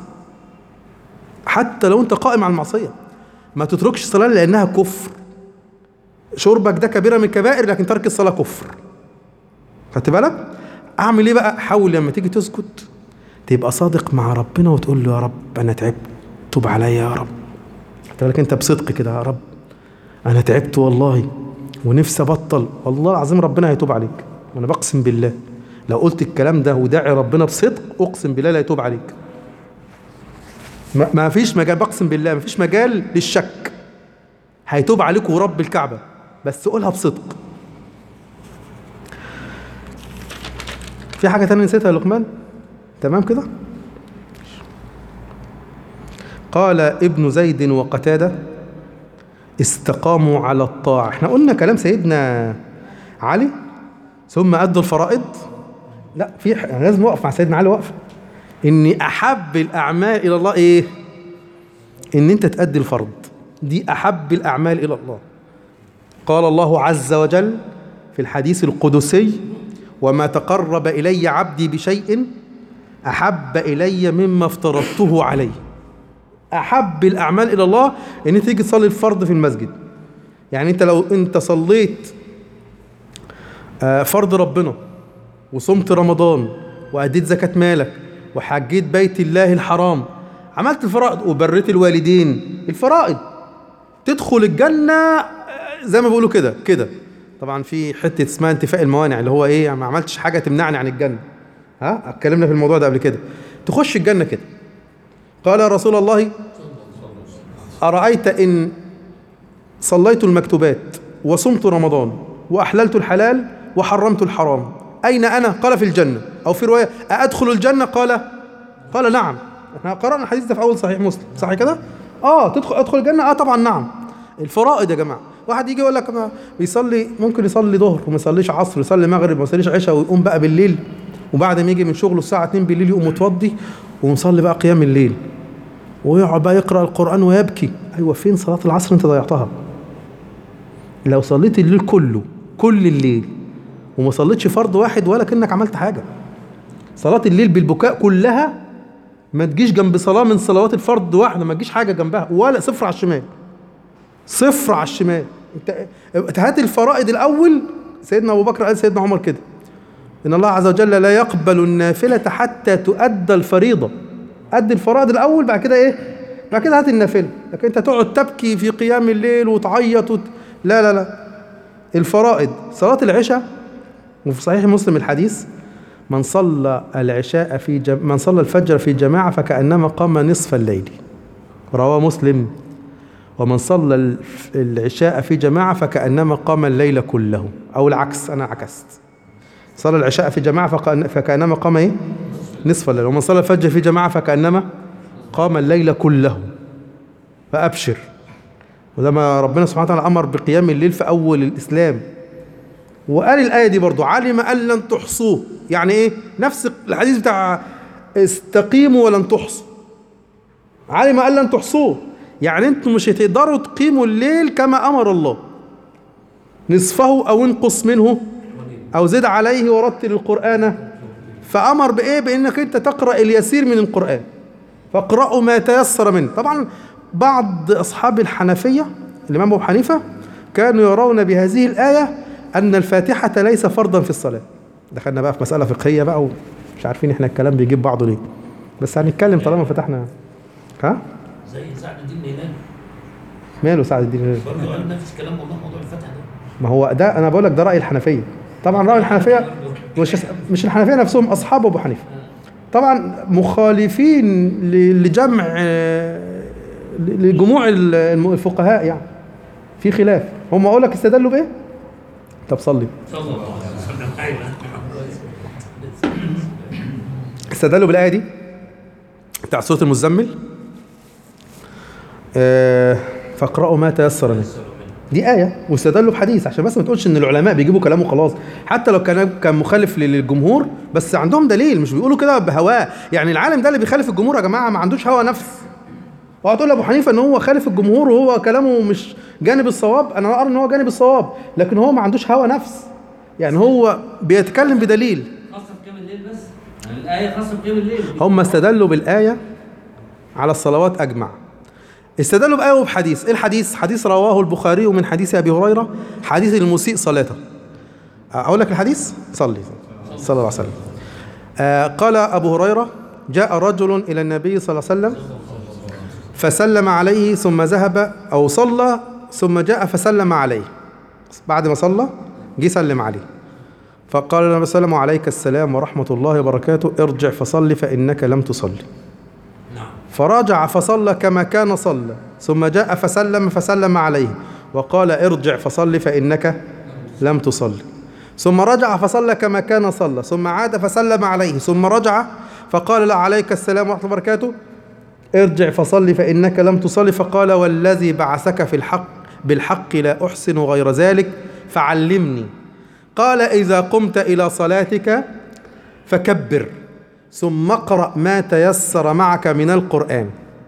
حتى لو انت قائم على المعصيه ما تتركش الصلاه لانها كفر شربك ده كبيره من الكبائر لكن ترك الصلاه كفر خدت بالك اعمل ايه بقى حاول لما تيجي تسكت تبقى صادق مع ربنا وتقول له يا رب انا تعبت توب عليا يا رب خدت بالك انت بصدق كده يا رب انا تعبت والله ونفسي ابطل والله العظيم ربنا هيتوب عليك وانا بقسم بالله لو قلت الكلام ده وداعي ربنا بصدق اقسم بالله لا يتوب عليك ما ما فيش مجال بقسم بالله ما فيش مجال للشك هيتوب عليك ورب الكعبه بس قولها بصدق في حاجه تانية نسيتها يا لقمان تمام كده قال ابن زيد وقتاده استقاموا على الطاعه احنا قلنا كلام سيدنا علي ثم أدوا الفرائض لا في ح- يعني لازم نوقف مع سيدنا علي وقفة إن أحب الأعمال إلى الله إيه إن أنت تأدي الفرض دي أحب الأعمال إلى الله قال الله عز وجل في الحديث القدسي وما تقرب إلي عبدي بشيء أحب إلي مما افترضته عليه أحب الأعمال إلى الله إن أنت تيجي تصلي الفرض في المسجد يعني أنت لو أنت صليت آه، فرض ربنا وصمت رمضان وأديت زكاة مالك وحجيت بيت الله الحرام عملت الفرائض وبريت الوالدين الفرائض تدخل الجنة آه، زي ما بيقولوا كده كده طبعا في حتة اسمها انتفاء الموانع اللي هو ايه يعني ما عملتش حاجة تمنعني عن الجنة ها اتكلمنا في الموضوع ده قبل كده تخش الجنة كده قال يا رسول الله أرأيت إن صليت المكتوبات وصمت رمضان وأحللت الحلال وحرمت الحرام أين أنا؟ قال في الجنة أو في رواية أأدخل الجنة؟ قال قال نعم احنا قرأنا الحديث ده في أول صحيح مسلم صح كده؟ آه تدخل أدخل الجنة؟ آه طبعا نعم الفرائض يا جماعة واحد يجي يقول لك ما بيصلي ممكن يصلي ظهر وما يصليش عصر يصلي مغرب وما يصليش عشاء ويقوم بقى بالليل وبعد ما يجي من شغله الساعة 2 بالليل يقوم متوضي ومصلي بقى قيام الليل ويقعد بقى يقرأ القرآن ويبكي أيوة فين صلاة العصر أنت ضيعتها لو صليت الليل كله كل الليل وما صليتش فرض واحد ولا كأنك عملت حاجة صلاة الليل بالبكاء كلها ما تجيش جنب صلاة من صلوات الفرض واحدة ما تجيش حاجة جنبها ولا صفر على الشمال صفر على الشمال انت هات الفرائض الأول سيدنا أبو بكر قال سيدنا عمر كده إن الله عز وجل لا يقبل النافلة حتى تؤدى الفريضة أدي الفرائض الأول بعد كده إيه؟ بعد كده هات النافلة لكن أنت تقعد تبكي في قيام الليل وتعيط وت... لا لا لا الفرائض صلاة العشاء وفي صحيح مسلم الحديث من صلى العشاء في جم... من صلى الفجر في جماعة فكأنما قام نصف الليل رواه مسلم ومن صلى الف- العشاء في جماعة فكأنما قام الليل كله أو العكس أنا عكست صلى العشاء في جماعة فكأن- فكأنما قام إيه؟ نصف الليل ومن صلى الفجر في جماعة فكأنما قام الليل كله فأبشر وده ما ربنا سبحانه وتعالى أمر بقيام الليل في أول الإسلام وقال الآية دي برضو علم أن لن تحصوه يعني إيه نفس الحديث بتاع استقيموا ولن تحصوا علم أن لن تحصوه يعني انتم مش هتقدروا تقيموا الليل كما أمر الله نصفه أو انقص منه أو زد عليه ورتل القرآن فأمر بإيه بإنك أنت تقرأ اليسير من القرآن فاقرأوا ما تيسر منه طبعا بعض أصحاب الحنفية الإمام أبو حنيفة كانوا يرون بهذه الآية أن الفاتحة ليس فرضا في الصلاة دخلنا بقى في مسألة فقهية بقى ومش عارفين احنا الكلام بيجيب بعضه ليه بس هنتكلم طالما فتحنا ها زي سعد الدين هلال ماله سعد الدين الهلالي؟ برضه قال نفس الكلام والله موضوع الفتح ده ما هو ده انا بقول لك ده راي الحنفيه طبعا راي الحنفيه مش مش الحنفيه نفسهم اصحاب ابو حنيفه طبعا مخالفين ل- لجمع آه، ل- لجموع ال- الم- الفقهاء يعني في خلاف هم اقول لك استدلوا بايه طب صلي صلى الله عليه وسلم ايوه استدلوا بالايه دي بتاع سوره المزمل آه، فاقرأوا ما تيسر منه دي آية واستدلوا بحديث عشان بس ما تقولش إن العلماء بيجيبوا كلام وخلاص حتى لو كان كان مخالف للجمهور بس عندهم دليل مش بيقولوا كده بهواه يعني العالم ده اللي بيخالف الجمهور يا جماعة ما عندوش هوى نفس وهتقول لأبو حنيفة إن هو خالف الجمهور وهو كلامه مش جانب الصواب أنا أرى إن هو جانب الصواب لكن هو ما عندوش هوى نفس يعني هو بيتكلم بدليل خاصة بقيام الليل بس يعني الآية خاصة بقيام الليل هم استدلوا بالآية على الصلوات أجمع استدلوا بآية وبحديث إيه الحديث؟ حديث رواه البخاري من حديث أبي هريرة حديث المسيء صلاته أقول لك الحديث؟ صلي صلى الله عليه وسلم آه قال أبو هريرة جاء رجل إلى النبي صلى الله عليه وسلم فسلم عليه ثم ذهب أو صلى ثم جاء فسلم عليه بعد ما صلى جه سلم عليه فقال النبي صلى الله عليه وسلم عليك السلام ورحمة الله وبركاته ارجع فصل فإنك لم تصلي نعم فرجع فصلى كما كان صلى ثم جاء فسلم فسلم عليه وقال ارجع فصل فإنك لم تصلي ثم رجع فصلى كما كان صلى ثم عاد فسلم عليه ثم رجع فقال لا عليك السلام ورحمة الله وبركاته ارجع فصل فإنك لم تصلي فقال والذي بعثك في الحق بالحق لا أحسن غير ذلك فعلمني قال إذا قمت إلى صلاتك فكبر ثم اقرأ ما تيسر معك من القرآن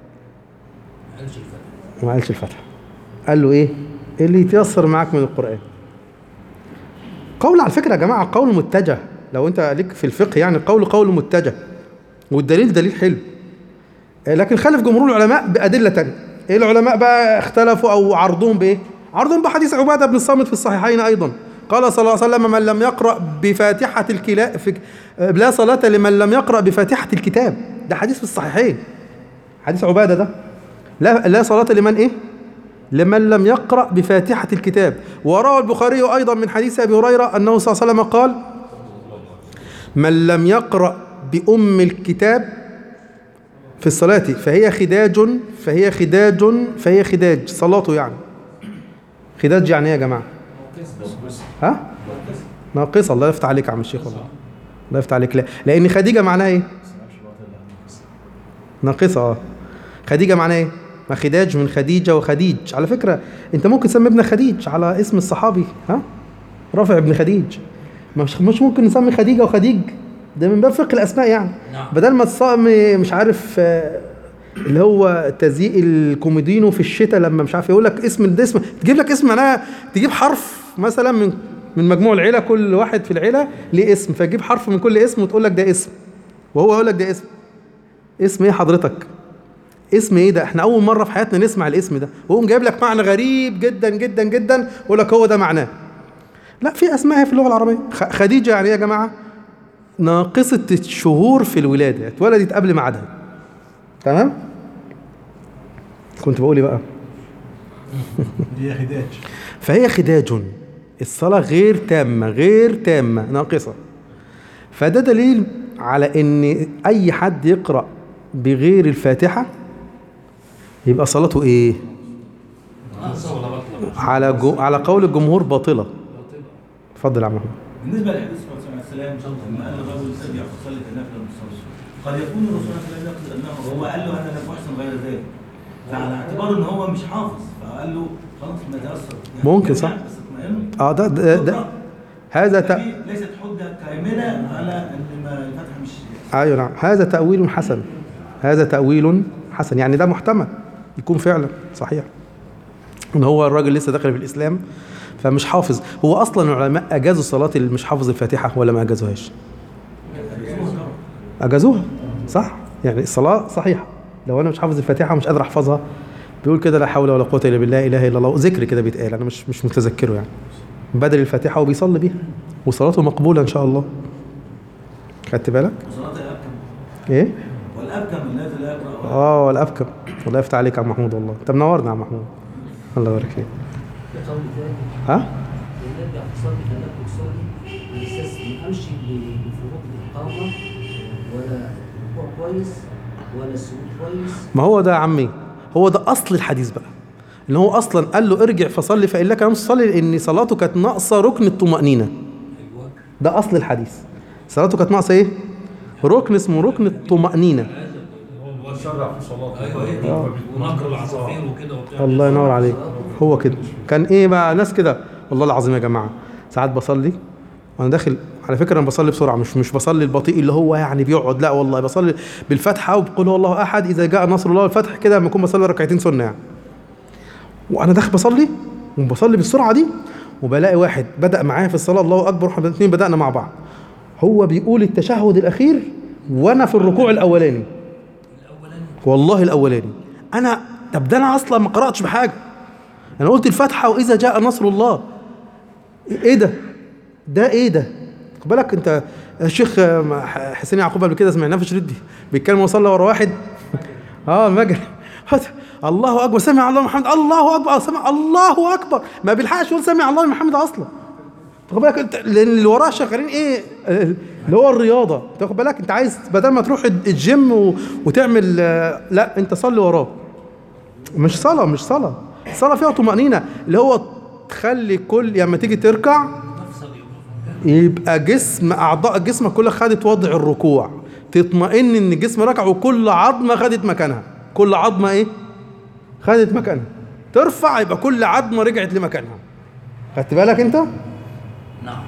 ما قالش الفتح قال له ايه اللي يتيسر معاك من القرآن قول على فكرة يا جماعة قول متجه لو انت ليك في الفقه يعني قول قول متجه والدليل دليل حلو آه، لكن خالف جمهور العلماء بأدلة تانية ايه العلماء بقى اختلفوا او عرضهم بايه عرضهم بحديث عبادة بن الصامت في الصحيحين ايضا قال صلى الله عليه وسلم من لم يقرأ بفاتحة الكلاب في آه، لا صلاة لمن لم يقرأ بفاتحة الكتاب ده حديث في الصحيحين حديث عبادة ده لا لا صلاة لمن ايه لمن لم يقرأ بفاتحة الكتاب وروى البخاري أيضا من حديث أبي هريرة أنه صلى الله عليه وسلم قال من لم يقرأ بأم الكتاب في الصلاة فهي خداج فهي خداج فهي خداج صلاته يعني خداج يعني ايه يا جماعة ها ناقصة الله يفتح عليك يا عم الشيخ والله الله يفتح عليك لا لأن خديجة معناها ايه ناقصة اه خديجة معناها ايه ما خداج من خديجة وخديج على فكرة انت ممكن تسمي ابنك خديج على اسم الصحابي ها رافع ابن خديج مش مش ممكن نسمي خديجة وخديج ده من باب فقه الاسماء يعني نعم. بدل ما تسمي مش عارف آه، اللي هو تزييق الكوميدينو في الشتاء لما مش عارف يقول لك اسم ده اسم تجيب لك اسم معناها تجيب حرف مثلا من من مجموع العيله كل واحد في العيله ليه اسم فتجيب حرف من كل اسم وتقول لك ده اسم وهو يقول لك ده اسم اسم ايه حضرتك اسم ايه ده احنا اول مره في حياتنا نسمع الاسم ده ويقوم جايب لك معنى غريب جدا جدا جدا ويقول لك هو ده معناه لا في اسماء هي في اللغه العربيه خ- خديجه يعني ايه يا جماعه ناقصه الشهور في الولاده اتولدت قبل ميعادها تمام كنت بقول ايه بقى هي خداج فهي خداج الصلاة غير تامة غير تامة ناقصة فده دليل على ان اي حد يقرأ بغير الفاتحة يبقى صلاته ايه على جو على قول الجمهور باطلة اتفضل يا عم محمود بالنسبه لحديث الرسول عليه السلام لما قال الرجل سبع فصلي كنافله المصلي قد يكون الرسول عليه السلام يقصد انه هو قال له انا لم احسن غير ذلك فعلى اعتبار ان هو مش حافظ فقال له خلاص ما تاثر يعني ممكن صح. بس اطمئن اه ده ده, ده هذا ت... دي ليست حجه كامله على ان ما الفتح مش ايوه نعم هذا تأويل حسن هذا تأويل حسن يعني ده محتمل يكون فعلا صحيح ان هو الراجل لسه داخل في الاسلام فمش حافظ هو اصلا العلماء اجازوا صلاه اللي مش حافظ الفاتحه ولا ما اجازوهاش اجازوها صح يعني الصلاه صحيحه لو انا مش حافظ الفاتحه ومش قادر احفظها بيقول كده لا حول ولا قوه الا بالله اله الا الله ذكر كده بيتقال انا مش مش متذكره يعني بدل الفاتحه وبيصلي بيها وصلاته مقبوله ان شاء الله خدت بالك وصلاه الابكم ايه والابكم الذي لا يقرا اه والابكم الله يفتح عليك يا عم محمود والله انت منورنا يا عم محمود الله يبارك فيك قول ثاني ها النبي عليه الصلاه والسلام كان يصلي على اساس ما يمشي بفروض الاقامه ولا ركوع كويس ولا سجود كويس ما هو ده يا عمي هو ده اصل الحديث بقى ان هو اصلا قال له ارجع فصلي فان لك لم تصلي لان صلاته كانت ناقصه ركن الطمانينه ده اصل الحديث صلاته كانت ناقصه ايه ركن اسمه ركن الطمانينه هو مسرع في صلاته ايوه ايه هو ونقر العصافير وكده وبتاع الله ينور عليك هو كده كان ايه بقى ناس كده والله العظيم يا جماعه ساعات بصلي وانا داخل على فكره انا بصلي بسرعه مش مش بصلي البطيء اللي هو يعني بيقعد لا والله بصلي بالفتحه وبقول هو الله احد اذا جاء نصر الله والفتح كده لما اكون بصلي ركعتين سنه يعني وانا داخل بصلي وبصلي بالسرعه دي وبلاقي واحد بدا معايا في الصلاه الله اكبر احنا الاثنين بدانا مع بعض هو بيقول التشهد الاخير وانا في الركوع الاولاني والله الاولاني انا طب ده انا اصلا ما قراتش بحاجه انا قلت الفاتحه واذا جاء نصر الله ايه ده ده ايه ده خد بالك انت الشيخ حسين يعقوب قبل كده سمعناه في شريط بي- بيتكلم وصلى ورا واحد اه المجري الله اكبر سمع الله محمد الله اكبر سمع الله اكبر ما بيلحقش يقول سمع الله محمد اصلا خد بالك انت لان اللي وراه شغالين ايه اللي هو الرياضه تاخد بالك انت عايز بدل ما تروح الجيم و... وتعمل آه، لا انت صلي وراه مش صلاه مش صلاه صلاه فيها طمانينه اللي هو تخلي كل لما تيجي تركع يبقى جسم اعضاء جسمك كلها خدت وضع الركوع تطمئن ان الجسم ركع وكل عظمه خدت مكانها كل عظمه ايه خدت مكانها ترفع يبقى كل عظمه رجعت لمكانها خدت بالك انت نعم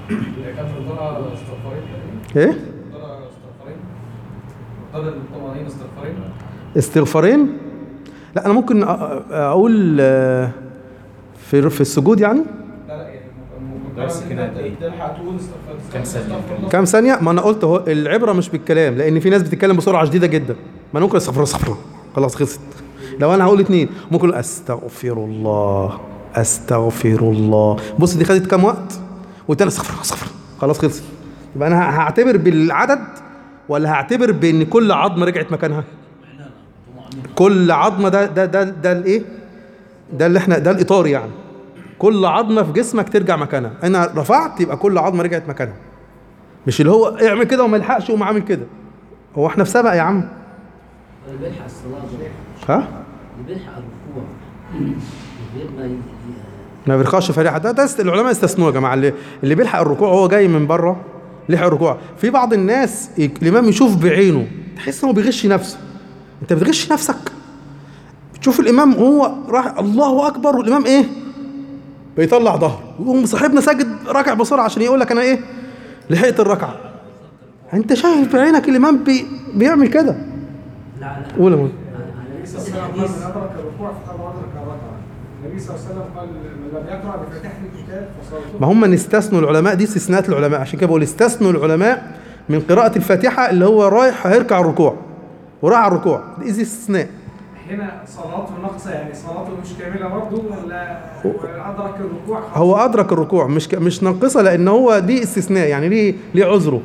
اللي كان في الدرة استغفارين ايه الدرة استغفارين الدرة الطمأنينة استغفارين استغفارين لا انا ممكن أ- أ- اقول آه، في في السجود يعني لا لا يعني ممكن بس كده قد إيه؟ تلحق تقول استغفار كام ثانية استغفر الله. كام ثانيه ما انا قلت اهو العبره مش بالكلام لان في ناس بتتكلم بسرعه شديده جدا ما أنا ممكن استغفر الله استغفر الله خلاص خلصت لو انا هقول اتنين ممكن أقول استغفر الله استغفر الله بص دي خدت كام وقت والتاني استغفر الله استغفر الله خلاص خلصت يبقى انا هعتبر بالعدد ولا هعتبر بان كل عظمه رجعت مكانها كل عظمه ده ده ده ده الايه ده اللي احنا ده الاطار يعني كل عظمه في جسمك ترجع مكانها انا رفعت يبقى كل عظمه رجعت مكانها مش اللي هو اعمل كده وما يلحقش يقوم عامل كده هو احنا في سبق يا عم اللي بيلحق الصلاة ده ها اللي بيلحق الركوع من غير ما ي- ي- ما بيرخاش فريحه ده, ده است- العلماء استثنوه يا جماعه اللي, اللي بيلحق الركوع وهو جاي من بره لحق الركوع في بعض الناس ي- الامام يشوف بعينه تحس انه بيغش نفسه انت بتغش نفسك تشوف الامام هو راح الله اكبر والامام ايه بيطلع ظهره ويقوم صاحبنا ساجد راكع بسرعه عشان يقول لك انا ايه لحقت الركعه انت شايف بعينك الامام بي بيعمل كده لا لا قول يا مولانا. على النبي نفس صلى الله عليه الحديث وسلم أدرك الركوع فقال أدرك الركعة النبي صلى الله عليه وسلم قال من لم يقرأ بفاتحة الكتاب فصلاته ما هم استثنوا العلماء دي استثناءات العلماء عشان كده بقول استثنوا العلماء من قراءة الفاتحة اللي هو رايح هيركع الركوع وراح على الركوع دي استثناء هنا صلاته ناقصة يعني صلاته مش كاملة برضه ولا ولا أدرك الركوع خلاص؟ هو أدرك الركوع مش ك- مش ناقصة لأن هو دي استثناء يعني ليه ليه عذره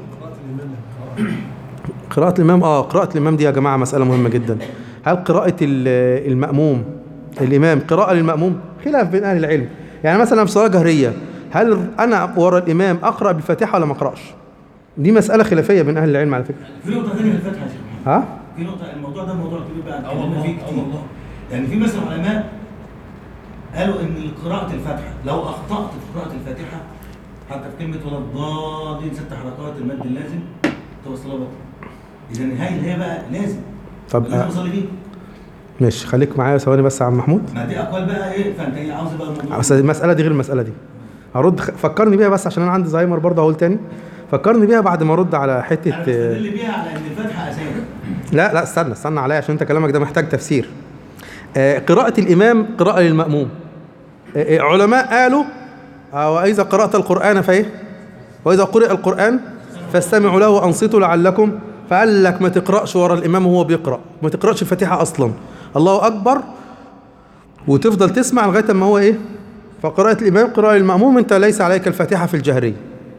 قراءة الإمام اه قراءة الإمام دي يا جماعة مسألة مهمة جدا هل قراءة ال- المأموم الإمام قراءة للمأموم خلاف بين أهل العلم يعني مثلا في صلاة جهرية هل أنا ورا الإمام أقرأ بالفاتحة ولا ما أقرأش دي مسألة خلافية بين أهل العلم على فكرة في نقطة ثانية في الفتحة يا شيخ محمد. ها في نقطة الموضوع ده موضوع كبير بقى اه اتكلمنا والله فيه اه كتير والله يعني في مثلا علماء قالوا ان قراءة الفاتحة لو اخطأت في قراءة الفاتحة حتى في كلمة ولا الضالين ست حركات المد اللازم توصل بطل اذا هاي هي بقى لازم طب لازم آه، اصلي بيه ماشي خليك معايا ثواني بس يا عم محمود ما دي اقوال بقى ايه فانت ايه عاوز بقى الموضوع بس المسألة دي غير المسألة دي هرد فكرني بيها بس عشان أنا عندي زهايمر برضه هقول تاني فكرني بيها بعد ما أرد على حتة انا بستدل بيها على ان الفاتحة اساس لا لا استنى استنى عليا عشان انت كلامك ده محتاج تفسير آه، قراءة الإمام قراءة للمأموم آه، آه، علماء قالوا آه، وإذا قرأت القرآن فإيه وإذا قرئ القرآن فاستمعوا له وأنصتوا لعلكم فقال لك ما تقرأش ورا الإمام وهو بيقرأ ما تقرأش الفاتحة أصلا الله أكبر وتفضل تسمع لغاية ما هو إيه فقراءة الإمام قراءة للمأموم أنت ليس عليك الفاتحة في الجهرية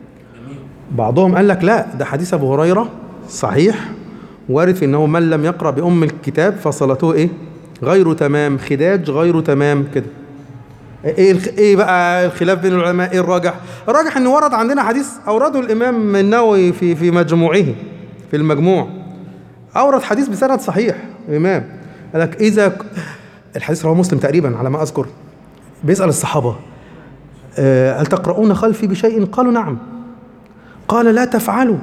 بعضهم قال لك لا ده حديث ابو هريره صحيح وارد في انه من لم يقرا بام الكتاب فصلاته ايه غير تمام خداج غير تمام كده ايه الخ... ايه بقى الخلاف بين العلماء ايه الراجح الراجح ان ورد عندنا حديث اورده الامام النووي في في مجموعه في المجموع اورد حديث بسند صحيح الامام قال لك اذا ك- الحديث رواه مسلم تقريبا على ما اذكر بيسال الصحابه آه، هل تقرؤون خلفي بشيء قالوا نعم قال لا تفعلوا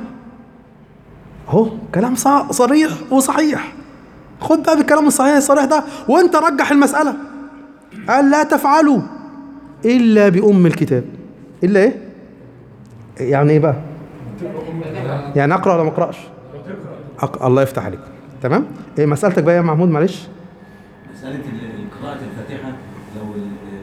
اهو كلام صع- صريح وصحيح خد بقى بالكلام الصحيح الصريح ده وانت رجح المسألة قال لا تفعلوا إلا بأم الكتاب إلا إيه؟ يعني إيه بقى؟ يعني أقرأ ولا ما أقرأش؟ أق... الله يفتح عليك تمام؟ إيه مسألتك بقى يا محمود معلش؟ مسألة ال- قراءة الفاتحة لو ال-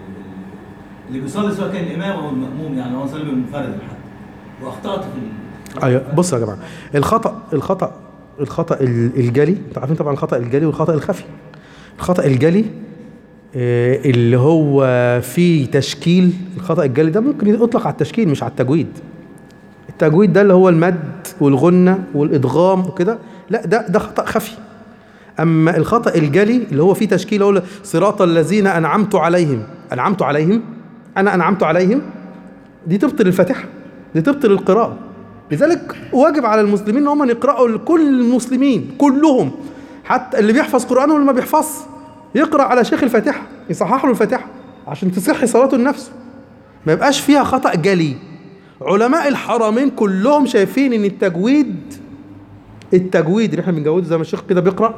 ال- اللي بيصلي سواء كان الإمام أو المأموم يعني هو صلي منفرد حتى وأخطأت في ال- ايوه بص يا جماعه الخطا الخطا الخطا ال- الجلي انتوا عارفين طبعا الخطا الجلي والخطا الخفي الخطا الجلي آه، اللي هو فيه تشكيل الخطا الجلي ده ممكن يطلق على التشكيل مش على التجويد التجويد ده اللي هو المد والغنه والادغام وكده لا ده ده خطا خفي اما الخطا الجلي اللي هو فيه تشكيل هو صراط الذين انعمت عليهم انعمت عليهم انا انعمت عليهم دي تبطل الفاتحه دي تبطل القراءه لذلك واجب على المسلمين ان هم يقراوا لكل المسلمين كلهم حتى اللي بيحفظ قران واللي ما بيحفظ يقرا على شيخ الفاتحه يصحح له الفاتحه عشان تصح صلاته لنفسه ما يبقاش فيها خطا جلي علماء الحرمين كلهم شايفين ان التجويد التجويد اللي احنا بنجوده زي ما الشيخ كده بيقرا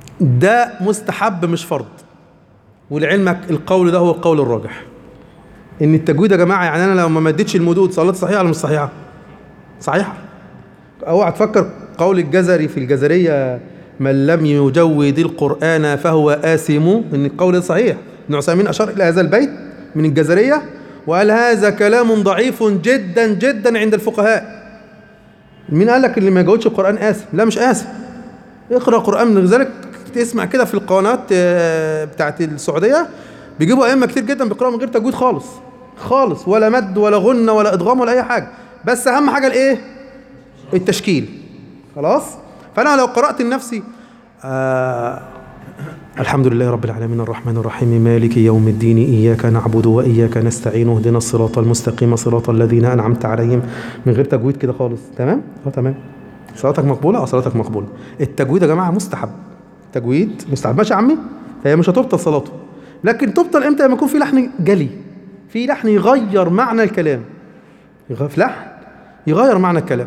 ده مستحب مش فرض ولعلمك القول ده هو القول الراجح ان التجويد يا جماعه يعني انا لو ما مديتش المدود صلاتي صحيحه ولا مش صحيحه صحيحه اوعى تفكر قول الجزري في الجزريه من لم يجود القران فهو آثم ان القول ده صحيح ابن عثيمين اشار الى هذا البيت من الجزريه وقال هذا كلام ضعيف جدا جدا عند الفقهاء مين قال لك اللي ما يجودش القران آثم لا مش آثم اقرا قران من ذلك تسمع كده في القنوات آه، بتاعت السعوديه بيجيبوا ائمه كتير جدا بيقراوا من غير تجويد خالص خالص ولا مد ولا غنه ولا ادغام ولا اي حاجه بس اهم حاجه الايه التشكيل خلاص فانا لو قرات لنفسي آه الحمد لله رب العالمين الرحمن الرحيم مالك يوم الدين إياك نعبد وإياك نستعين اهدنا الصراط المستقيم صراط الذين أنعمت عليهم من غير تجويد كده خالص تمام؟ اه تمام صلاتك مقبولة اه صلاتك مقبولة التجويد يا جماعة مستحب تجويد مستحب ماشي يا عمي هي مش هتبطل صلاته لكن تبطل امتى لما يكون في لحن جلي في لحن يغير معنى الكلام يغ- في لحن يغير معنى الكلام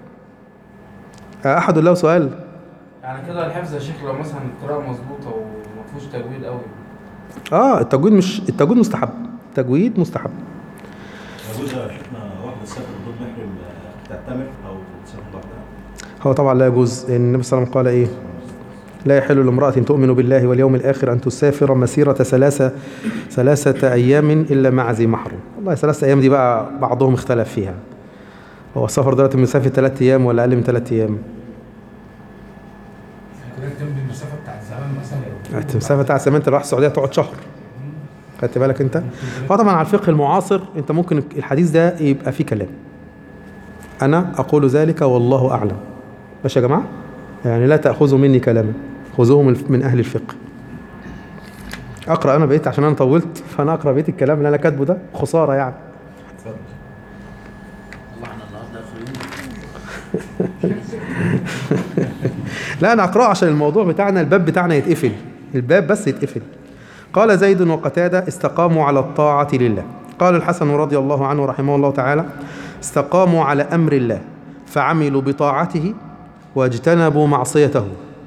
أحد له سؤال يعني كده الحفظ يا شيخ لو مثلا القراءة مظبوطة وما فيهوش تجويد قوي اه التجويد مش التجويد مستحب تجويد مستحب يجوز يا شيخنا واحدة تسافر بدون محرم آه، تعتمر أو تسافر لوحدها هو طبعا لا يجوز لأن النبي صلى الله عليه وسلم قال ايه لا يحل لامرأة تؤمن بالله واليوم الآخر أن تسافر مسيرة ثلاثة ثلاثة أيام إلا مع ذي محرم والله ثلاثة أيام دي بقى بعضهم اختلف فيها هو السفر دلوقتي مسافة ثلاثة أيام ولا أقل من ثلاثة أيام كده جنب المسافه بتاعت زمان مثلا المسافة بتاع زمان انت رايح السعودية تقعد شهر خدت بالك انت هو طبعا على الفقه المعاصر انت ممكن الحديث ده يبقى فيه كلام انا اقول ذلك والله اعلم ماشي يا جماعه يعني لا تاخذوا مني كلاما خذوه من من اهل الفقه اقرا انا بقيت عشان انا طولت فانا اقرا بقيت الكلام اللي انا كاتبه ده خساره يعني الله احنا النهارده اخر يوم لا انا اقراه عشان الموضوع بتاعنا الباب بتاعنا يتقفل الباب بس يتقفل قال زيد وقتادة استقاموا على الطاعة لله قال الحسن رضي الله عنه رحمه الله تعالى استقاموا على أمر الله فعملوا بطاعته واجتنبوا معصيته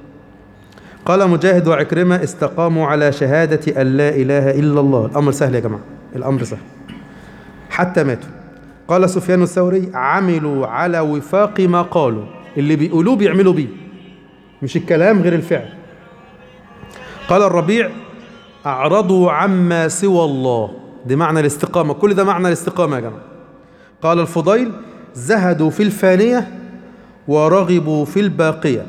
قال مجاهد وعكرمة استقاموا على شهادة أن لا إله إلا الله الأمر سهل يا جماعة الأمر سهل حتى ماتوا قال سفيان الثوري عملوا على وفاق ما قالوا اللي بيقولوه بيعملوا بيه مش الكلام غير الفعل قال الربيع أعرضوا عما سوى الله دي معنى الاستقامة كل ده معنى الاستقامة يا جماعة قال الفضيل زهدوا في الفانية ورغبوا في الباقية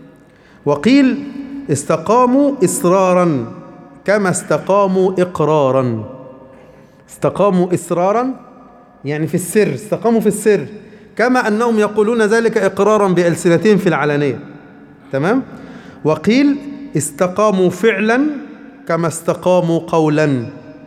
وقيل استقاموا إصرارا كما استقاموا إقرارا استقاموا إصرارا يعني في السر استقاموا في السر كما أنهم يقولون ذلك إقرارا بألسنتهم في العلانية تمام وقيل استقاموا فعلا كما استقاموا قولا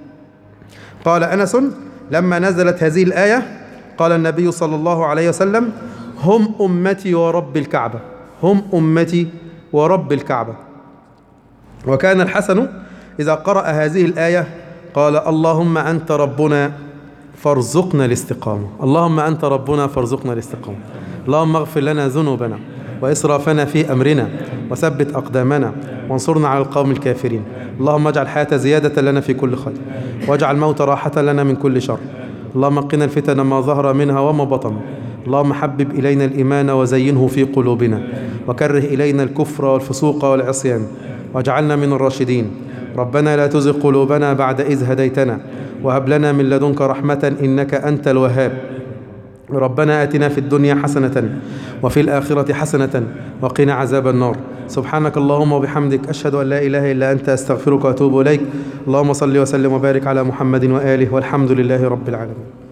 قال أنس لما نزلت هذه الآية قال النبي صلى الله عليه وسلم هم أمتي ورب الكعبة هم أمتي ورب الكعبة وكان الحسن إذا قرأ هذه الآية قال اللهم أنت ربنا فارزقنا الاستقامة اللهم أنت ربنا فارزقنا الاستقامة اللهم اغفر لنا ذنوبنا وإسرافنا في أمرنا وثبت أقدامنا وانصرنا على القوم الكافرين اللهم اجعل الحياة زيادة لنا في كل خير واجعل الموت راحة لنا من كل شر اللهم قنا الفتن ما ظهر منها وما بطن اللهم حبب إلينا الإيمان وزينه في قلوبنا وكره إلينا الكفر والفسوق والعصيان واجعلنا من الراشدين ربنا لا تزغ قلوبنا بعد إذ هديتنا وهب لنا من لدنك رحمة إنك أنت الوهاب ربنا آتنا في الدنيا حسنة وفي الآخرة حسنة وقنا عذاب النار سبحانك اللهم وبحمدك أشهد أن لا إله إلا أنت أستغفرك وأتوب إليك اللهم صل وسلم وبارك على محمد وآله والحمد لله رب العالمين